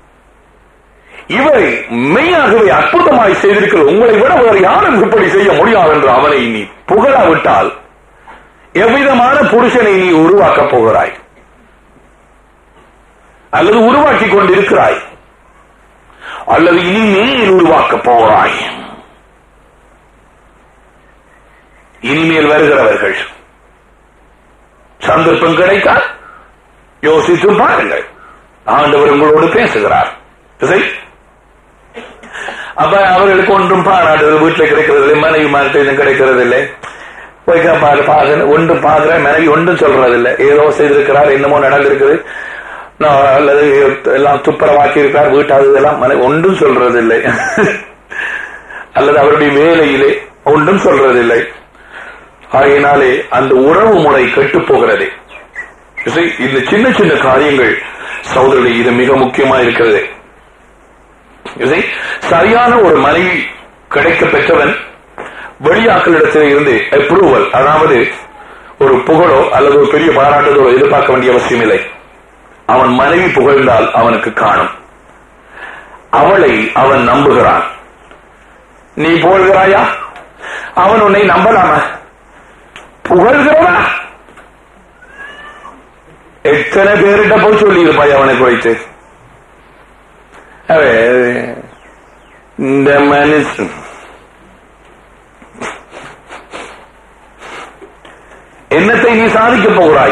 Speaker 2: இவரை மெய்யாகவே அற்புதமாய் செய்திருக்கிறது உங்களை விட வேறு யாரும் இப்படி செய்ய முடியாது என்று அவனை நீ புகழாவிட்டால் எவ்விதமான புருஷனை நீ உருவாக்கப் போகிறாய் அல்லது உருவாக்கி கொண்டிருக்கிறாய் அல்லது இனிமேல் உருவாக்கப் போகிறாய் இனிமேல் வருகிறவர்கள் சந்தர்ப்பம் கிடைத்தால் யோசித்து பாருங்கள் ஆண்டவர் உங்களோடு பேசுகிறார் சரி? அப்ப அவர்களுக்கு ஒன்றும் பாராட்டுதல் வீட்டில் கிடைக்கிறது இல்லை மனைவி மாற்றம் கிடைக்கிறது இல்லை போய் பாரு பாரு ஒன்றும் பாக்குற மனைவி ஒன்றும் சொல்றது இல்லை ஏதோ செய்திருக்கிறார் என்னமோ நடந்திருக்குது நான் அல்லது எல்லாம் துப்புரவாக்கி இருக்கிறார் வீட்டாவது இதெல்லாம் மனைவி ஒன்றும் சொல்றது இல்லை அல்லது அவருடைய வேலையிலே ஒன்றும் சொல்றதில்லை ஆகையினாலே அந்த உறவு முறை கெட்டு போகிறது இசை, இந்த சின்ன சின்ன காரியங்கள் சகோதரர்களே இது மிக முக்கியமா இருக்கிறது இசை, சரியான ஒரு மனைவி கிடைக்க பெற்றவன் வெளியாக்களிடத்தில் இருந்து அப்ரூவல் அதாவது ஒரு புகழோ அல்லது ஒரு பெரிய பாராட்டுதலோ எதிர்பார்க்க வேண்டிய அவசியம் இல்லை அவன் மனைவி புகழ்ந்தால் அவனுக்கு காணும் அவளை அவன் நம்புகிறான் நீ புகழ்கிறாயா அவன் உன்னை நம்பலாமா புகழ்கிறவா எத்தனை பேரிட்ட போய் சொல்லி இருப்பாய் அவனை குறித்து அவ இந்த மனுஷன் என்னத்தை நீ சாதிக்கப் போகிறாய்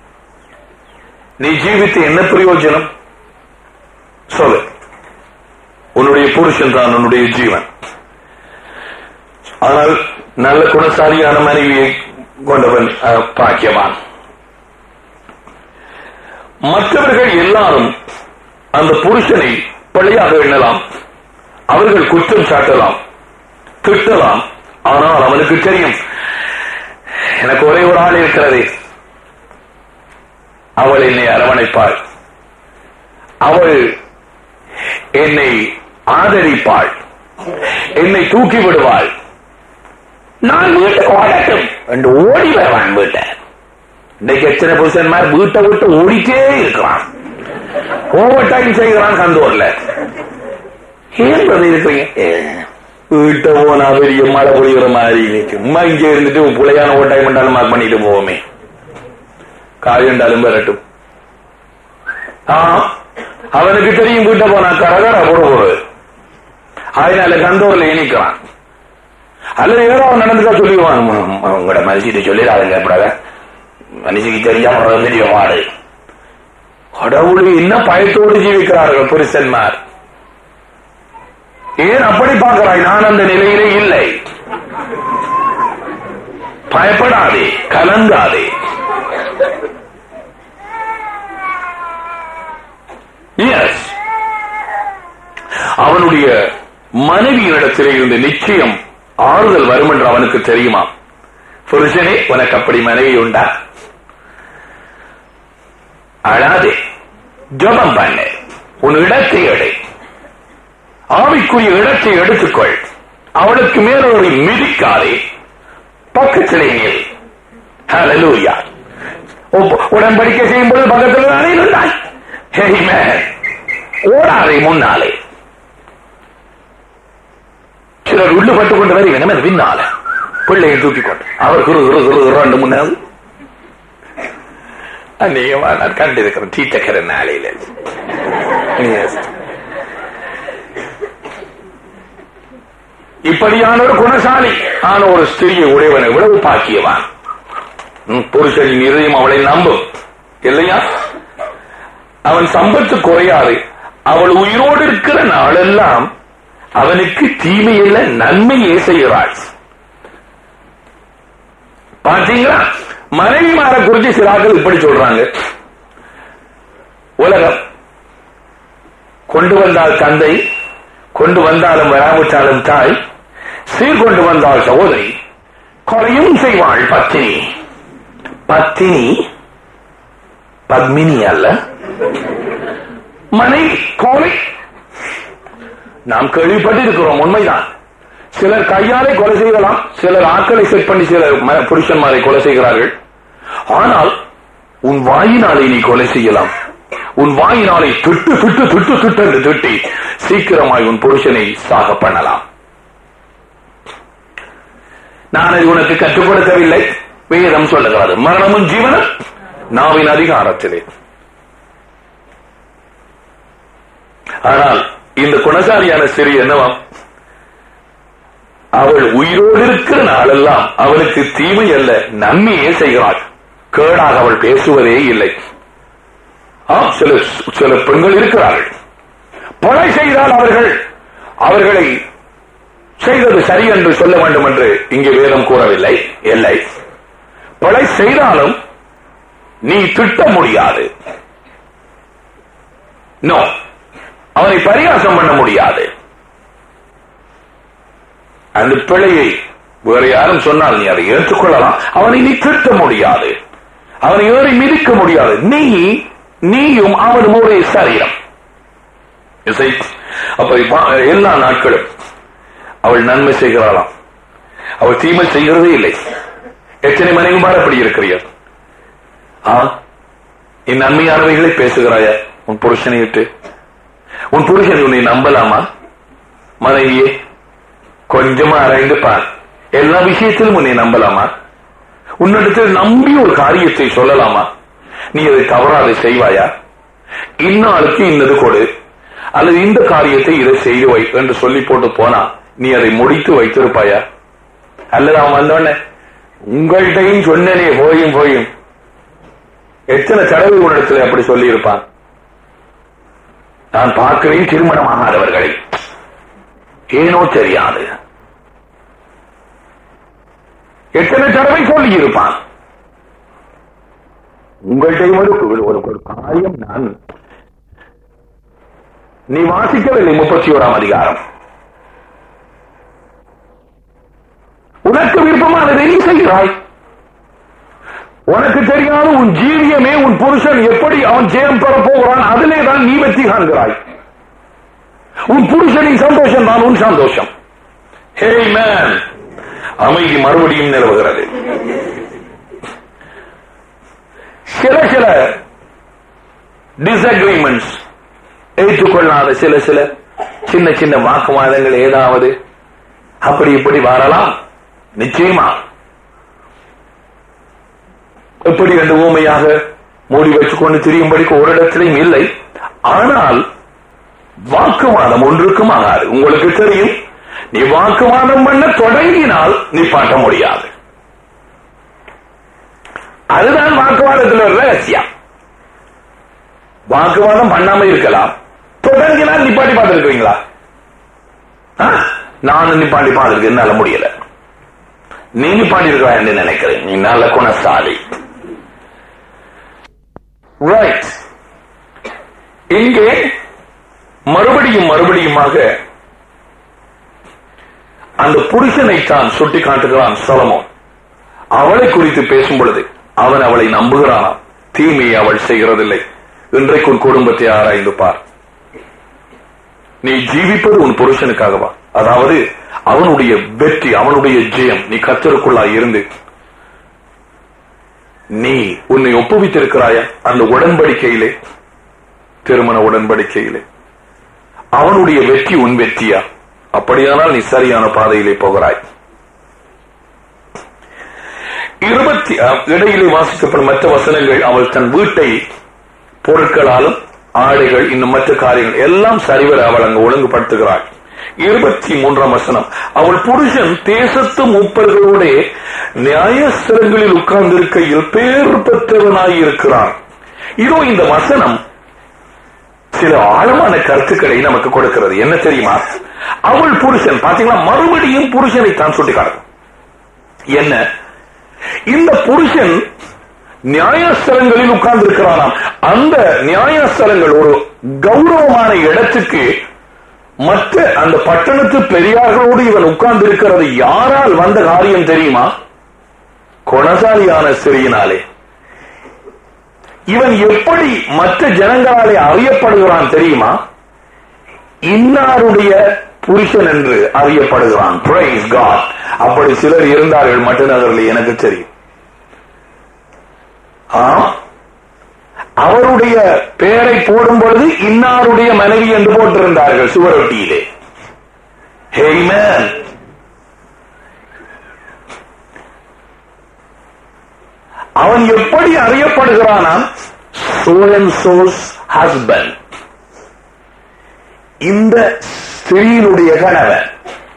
Speaker 2: நீ ஜீவித்து என்ன பிரயோஜனம் சொல்லு உன்னுடைய புருஷன் தான் உன்னுடைய ஜீவன் ஆனால் நல்ல குணசாலியான மனைவியை கொண்டவன் அஹ், பாக்கியவான் மற்றவர்கள் எல்லாரும் அந்த புருஷனை பழியாக எண்ணலாம் அவர்கள் குற்றம் சாட்டலாம் திட்டலாம் ஆனால் அவனுக்கு தெரியும் எனக்கு ஒரே ஒரு ஆள் இருக்கிறது அவள் என்னை அரவணைப்பாள் அவள் என்னை ஆதரிப்பாள் என்னை தூக்கி விடுவாள் நான் வீட்டுக்கு ஓடட்டும் என்று ஓடி வருவான் வீட்டை இன்னைக்கு எத்தனை புருஷன்மார் வீட்டை விட்டு ஓடிட்டே இருக்கிறான் ஓவர் டைம் செய்கிறான் கந்தூர்ல ஏன் brother இருக்கிறீங்க ஏ, வீட்டை போனா பெரிய மழை பொழிகிற மாதிரி இருக்கு சும்மா இங்க இருந்துட்டு புலையான ஓவர் டைம் பண்ணாலும் மார்க் பண்ணிட்டு போவோமே காய் என்றாலும் வரட்டும் ஆ, அவனுக்கு தெரியும் வீட்டை போனா கரகர போட போறது அதனால கந்தூர்ல இணைக்கிறான் அல்லது ஏதோ அவன் நடந்துக்கா சொல்லிடுவான் உம், உங்களோட மனுஷிட்டு சொல்லிடாதுங்க எப்படாத மனுஷிக்கு தெரியாம ஒரு பெரிய மாடு கடவுளை என்ன பயத்தோடு ஜீவிக்கிறார்கள் புருஷன்மார் ஏன் அப்படி பார்க்கிறாய் நான் அந்த நிலையிலே இல்லை பயப்படாதே கலங்காதே எஸ் அவனுடைய மனைவியினிடத்திலே இருந்து நிச்சயம் ஆறுதல் வரும் என்று அவனுக்கு தெரியுமா புருஷனே உனக்கு அப்படி மனைவி உண்டா அழாதே ஜபம் பண்ணு உன் இடத்தை எடு ஆவிக்குரிய இடத்தை எடுத்துக்கொள் அவளுக்கு மேல ஒரு மிதிக்காதே பக்கத்திலே நீர் ஹalleluya உடன்படிக்கை செய்யும் பொழுது பக்கத்தில் தானே இருந்தாய் Amen. ஓடாதே முன்னாலே சிலர் உள்ளு பட்டு கொண்டு வரை வேணும் பின்னால பிள்ளையை தூக்கி கொண்டு அவர் குரு குரு குரு குரு ரெண்டு முன்னாள் அநேகமா நான் கண்டிருக்கிறேன் தீட்டக்கிற நாளையில Yes. இப்படியான ஒரு குணசாலி ஆன ஒரு ஸ்திரியை உடையவனை விட பாக்கியவான் ம், புருஷனின் இருதயம் அவளை நம்பும் இல்லையா அவன் சம்பத்து குறையாது அவள் உயிரோடு இருக்கிற நாளெல்லாம் அவனுக்கு தீமையில்ல நன்மையே செய்கிறாள் பாத்தீங்களா மனைவி மாற குறித்து சிலாக்கள் இப்படி சொல்றாங்க உலகம் கொண்டு வந்தால் தந்தை கொண்டு வந்தாலும் வராவிட்டாலும் தாய் சீர்கொண்டு வந்தால் சகோதரி கொலையும் செய்வாள் பத்தினி பத்தினி பத்மினி அல்ல மனைவி கொலை நாம் கேள்விப்பட்டிருக்கிறோம் உண்மைதான் சிலர் கையாலே கொலை செய்யலாம் சிலர் ஆட்களை செட் பண்ணி சில ம- புருஷன்மாரை கொலை செய்கிறார்கள் ஆனால் உன் வாயினாலே நீ கொலை செய்யலாம் உன் வாயினாலே திட்டு திட்டு திட்டு திட்டு என்று திட்டி சீக்கிரமாய் உன் புருஷனை சாக பண்ணலாம் நான் அதை உனக்கு கட்டுப்படுத்தவில்லை வேதம் சொல்லுகிறது மரணமும் ஜீவனம் நாவின் அதிகாரத்திலே ஆனால் இந்த குணசாலியான சிறி என்னவாம் அவள் உயிரோடு இருக்கிற நாளெல்லாம் அவளுக்கு தீமை அல்ல நன்மையே செய்கிறாள் கேடாக அவள் பேசுவதே இல்லை ஆம் சில சில பெண்கள் இருக்கிறார்கள் கொலை செய்தால் அவர்கள் அவர்களை செய்தது சரி என்று சொல்ல வேண்டும் என்று இங்கே வேதம் கூறவில்லை இல்லை கொலை செய்தாலும் நீ திட்ட முடியாது நோ அவனை பரிகாசம் பண்ண முடியாது அந்த பிழையை வேற யாரும் சொன்னால் நீ அதை ஏற்றுக்கொள்ளலாம் அவனை நீ திட்ட முடியாது அவனை ஏறி மிதிக்க முடியாது நீ நீயும் அவனும் ஒரே சரீரம் இசை அப்ப இப்ப எல்லா நாட்களும் அவள் நன்மை செய்கிறாளாம் அவள் தீமை செய்கிறதே இல்லை எத்தனை மனைவிமார் அப்படி இருக்கிறீர் ஆ நீ நன்மையானவைகளை பேசுகிறாயா உன் புருஷனை விட்டு உன் புருஷன் உன்னை நம்பலாமா மனைவியே கொஞ்சமா அரைந்து பார் எல்லா விஷயத்திலும் உன்னை நம்பலாமா உன்னிடத்தில் நம்பி ஒரு காரியத்தை சொல்லலாமா நீ அதை தவறாது செய்வாயா இன்னாளுக்கு இன்னது கொடு அல்லது இந்த காரியத்தை இதை செய்து வை என்று சொல்லி போட்டு போனா நீ அதை முடித்து வைத்திருப்பாயா அல்லது அவன் வந்தோடனே உங்கள்கிட்டையும் சொன்னனே போயும் போயும் எத்தனை தடவை உன்னிடத்தில் அப்படி சொல்லி இருப்பான் நான் பார்க்கிறேன் திருமணமாகாதவர்களை ஏனோ தெரியாது எத்தனை தடவை சொல்லி இருப்பான் உங்கள்கிட்ட ஒரு ஒரு ஒரு காரியம் நான் நீ வாசிக்கவில்லை முப்பத்தி ஓராம் அதிகாரம் உனக்கு விருப்பமானதை நீ செய்கிறாய் உனக்கு தெரியாத உன் ஜீவியமே உன் புருஷன் எப்படி அவன் ஜெயம் பெற போகிறான் அதிலே தான் நீ வெற்றி காண்கிறாய் உன் புருஷனின் சந்தோஷம் தான் உன் சந்தோஷம் ஹே மேன் அமைதி மறுபடியும் நிலவுகிறது சில சில டிஸ்அக்ரிமெண்ட்ஸ் ஏற்றுக்கொள்ளாத சில சில சின்ன சின்ன வாக்குவாதங்கள் ஏதாவது அப்படி இப்படி வரலாம் நிச்சயமா எப்படி என்று ஊமையாக மூடி வச்சுக்கொண்டு திரியும்படிக்கு ஒரு இடத்திலையும் இல்லை ஆனால் வாக்குவாதம் ஒன்றுக்கும் ஆகாது உங்களுக்கு தெரியும் நீ வாக்குவாதம் பண்ண தொடங்கினால் நீ பாட்ட முடியாது அதுதான் வாக்குவாதத்தில் ஒரு ரகசியம் வாக்குவாதம் பண்ணாம இருக்கலாம் தொடங்கினால் நிப்பாட்டி பார்த்திருக்கீங்களா நான் நிப்பாட்டி பார்த்திருக்கேன் என்னால முடியல நீ நிப்பாட்டி இருக்கா என்று நினைக்கிறேன் நீ நல்ல குணசாலி ரைட் இங்கே மறுபடியும் மறுபடியுமாக அந்த புருஷனை தான் சுட்டி காட்டுகிறான் சலமோன் அவளை குறித்து பேசும் பொழுது அவன் அவளை நம்புகிறானாம் தீமையை அவள் செய்கிறதில்லை இன்றைக்கு உன் குடும்பத்தை ஆராய்ந்து பார் நீ ஜீவிப்பது உன் புருஷனுக்காகவா அதாவது அவனுடைய வெற்றி அவனுடைய ஜெயம் நீ கத்தருக்குள்ளாய் இருந்து நீ உன்னை ஒப்புவித்திருக்கிறாயா அந்த உடன்படிக்கையிலே திருமண உடன்படிக்கையிலே அவனுடைய வெற்றி உன் வெற்றியா அப்படியானால் நீ சரியான பாதையிலே போகிறாய் இருபத்தி அஹ், இடையிலே வாசிக்கப்படும் மற்ற வசனங்கள் அவள் தன் வீட்டை பொருட்களாலும் ஆடைகள் இன்னும் மற்ற காரியங்கள் எல்லாம் சரிவர அவள் அங்கு ஒழுங்குபடுத்துகிறாள் இருபத்தி மூன்றாம் வசனம் அவள் புருஷன் தேசத்து மூப்பர்களோட நியாயஸ்தலங்களில் உட்கார்ந்திருக்கையில் பேர் பெற்றவனாய் இருக்கிறான் இதோ இந்த வசனம் சில ஆழமான கருத்துக்களை நமக்கு கொடுக்கிறது என்ன தெரியுமா அவள் புருஷன் பாத்தீங்களா மறுபடியும் புருஷனை தான் சுட்டிக்காட்டும் என்ன இந்த புருஷன் நியாயஸ்தலங்களில் உட்கார்ந்து இருக்கிறாராம் அந்த நியாயஸ்தலங்கள் ஒரு கௌரவமான இடத்துக்கு மற்ற அந்த பட்டணத்து பெரியார்களோடு இவன் உட்கார்ந்து இருக்கிறது யாரால் வந்த காரியம் தெரியுமா குணசாலியான சிறியினாலே இவன் எப்படி மற்ற ஜனங்களாலே அறியப்படுகிறான் தெரியுமா இன்னாருடைய புருஷன் என்று அறியப்படுகிறான் Praise God. அப்படி சிலர் இருந்தார்கள் மற்ற நகரில் எனக்கு தெரியும் ஆம் அவருடைய பெயரை போடும் பொழுது இன்னாருடைய மனைவி என்று போட்டிருந்தார்கள் சுவரொட்டியிலே Amen. அவன் எப்படி அறியப்படுகிறானாம் so and so's husband இந்த ஸ்திரீனுடைய கணவன்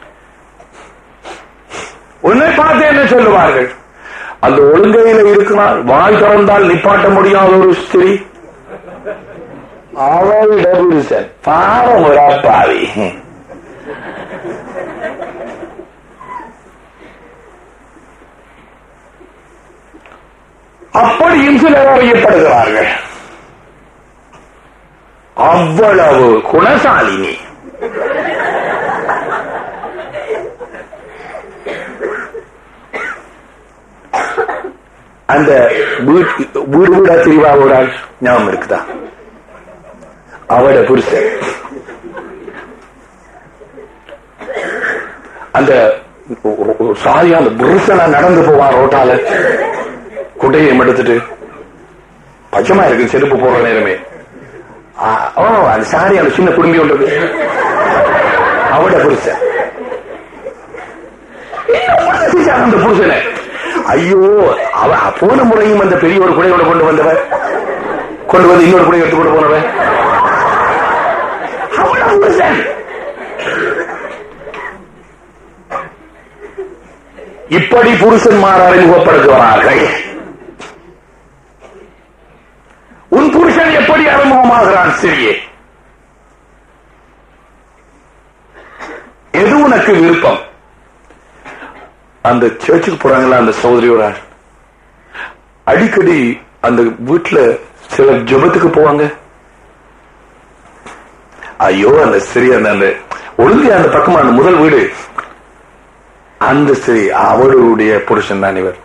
Speaker 2: உன்னை பார்த்து என்ன சொல்லுவார்கள் அந்த ஒழுங்கையில இருக்கிறார் வாய் திறந்தால் நிப்பாட்ட முடியாத ஒரு ஸ்திரீ அவள் புருஷன் பாவம் ஒரு அப்பாவி அப்படியும் சிலர் அறியப்படுகிறார்கள் அவ்வளவு குணசாலினி அந்த வீட்டு வீடு வீடா திரிவா ஒரு ஆள் ஞாபகம் இருக்குதா அவட புருஷன் அந்த சாரியா அந்த புருஷனா நடந்து போவான் ரோட்டால குட்டையை எடுத்துட்டு பச்சமா இருக்கு செருப்பு போற நேரமே ஆ, ஓ அந்த சாரி அந்த சின்ன குடும்பி ஒன்று அவட புருஷன் என்ன பண்ண அந்த புருஷனை ஐயோ அவ போன முறையும் அந்த பெரிய ஒரு குடையோட கொண்டு வந்தவன் கொண்டு வந்து இன்னொரு குடை எடுத்து கொண்டு போனவன் அவள புருஷன் இப்படி புருஷன்மார் அறிமுகப்படுத்துவார்கள் உன் புருஷன் எப்படி அறிமுகமாகிறான் சிறியே எது உனக்கு விருப்பம் அந்த சர்ச்சுக்கு போறாங்களா அந்த சகோதரியோட அடிக்கடி அந்த வீட்டுல சில ஜெபத்துக்கு போவாங்க ஐயோ அந்த ஸ்திரீ அந்த அந்த ஒழுங்கு அந்த பக்கமா அந்த முதல் வீடு அந்த ஸ்திரீ அவருடைய புருஷன் தான் இவர்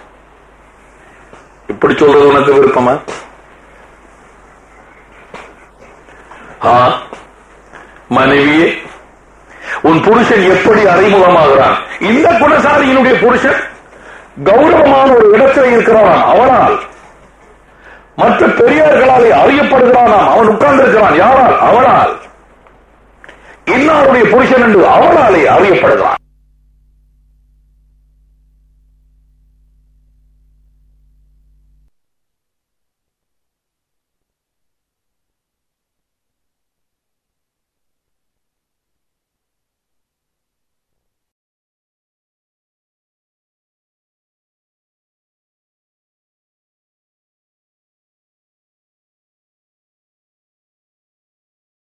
Speaker 2: இப்படி சொல்றது உனக்கு விருப்பமா ஆ மனைவியே உன் புருஷன் எப்படி அறிமுகமாகிறான் இந்த குணசாலியினுடைய புருஷன் கௌரவமான ஒரு இடத்தில் இருக்கிறான் அவனால் மற்ற பெரியார்களாலே அறியப்படுகிறானாம் அவன் உட்கார்ந்து இருக்கிறான் யாரால் அவனால் இன்னாருடைய புருஷன் என்று அவனாலே அறியப்படுகிறான்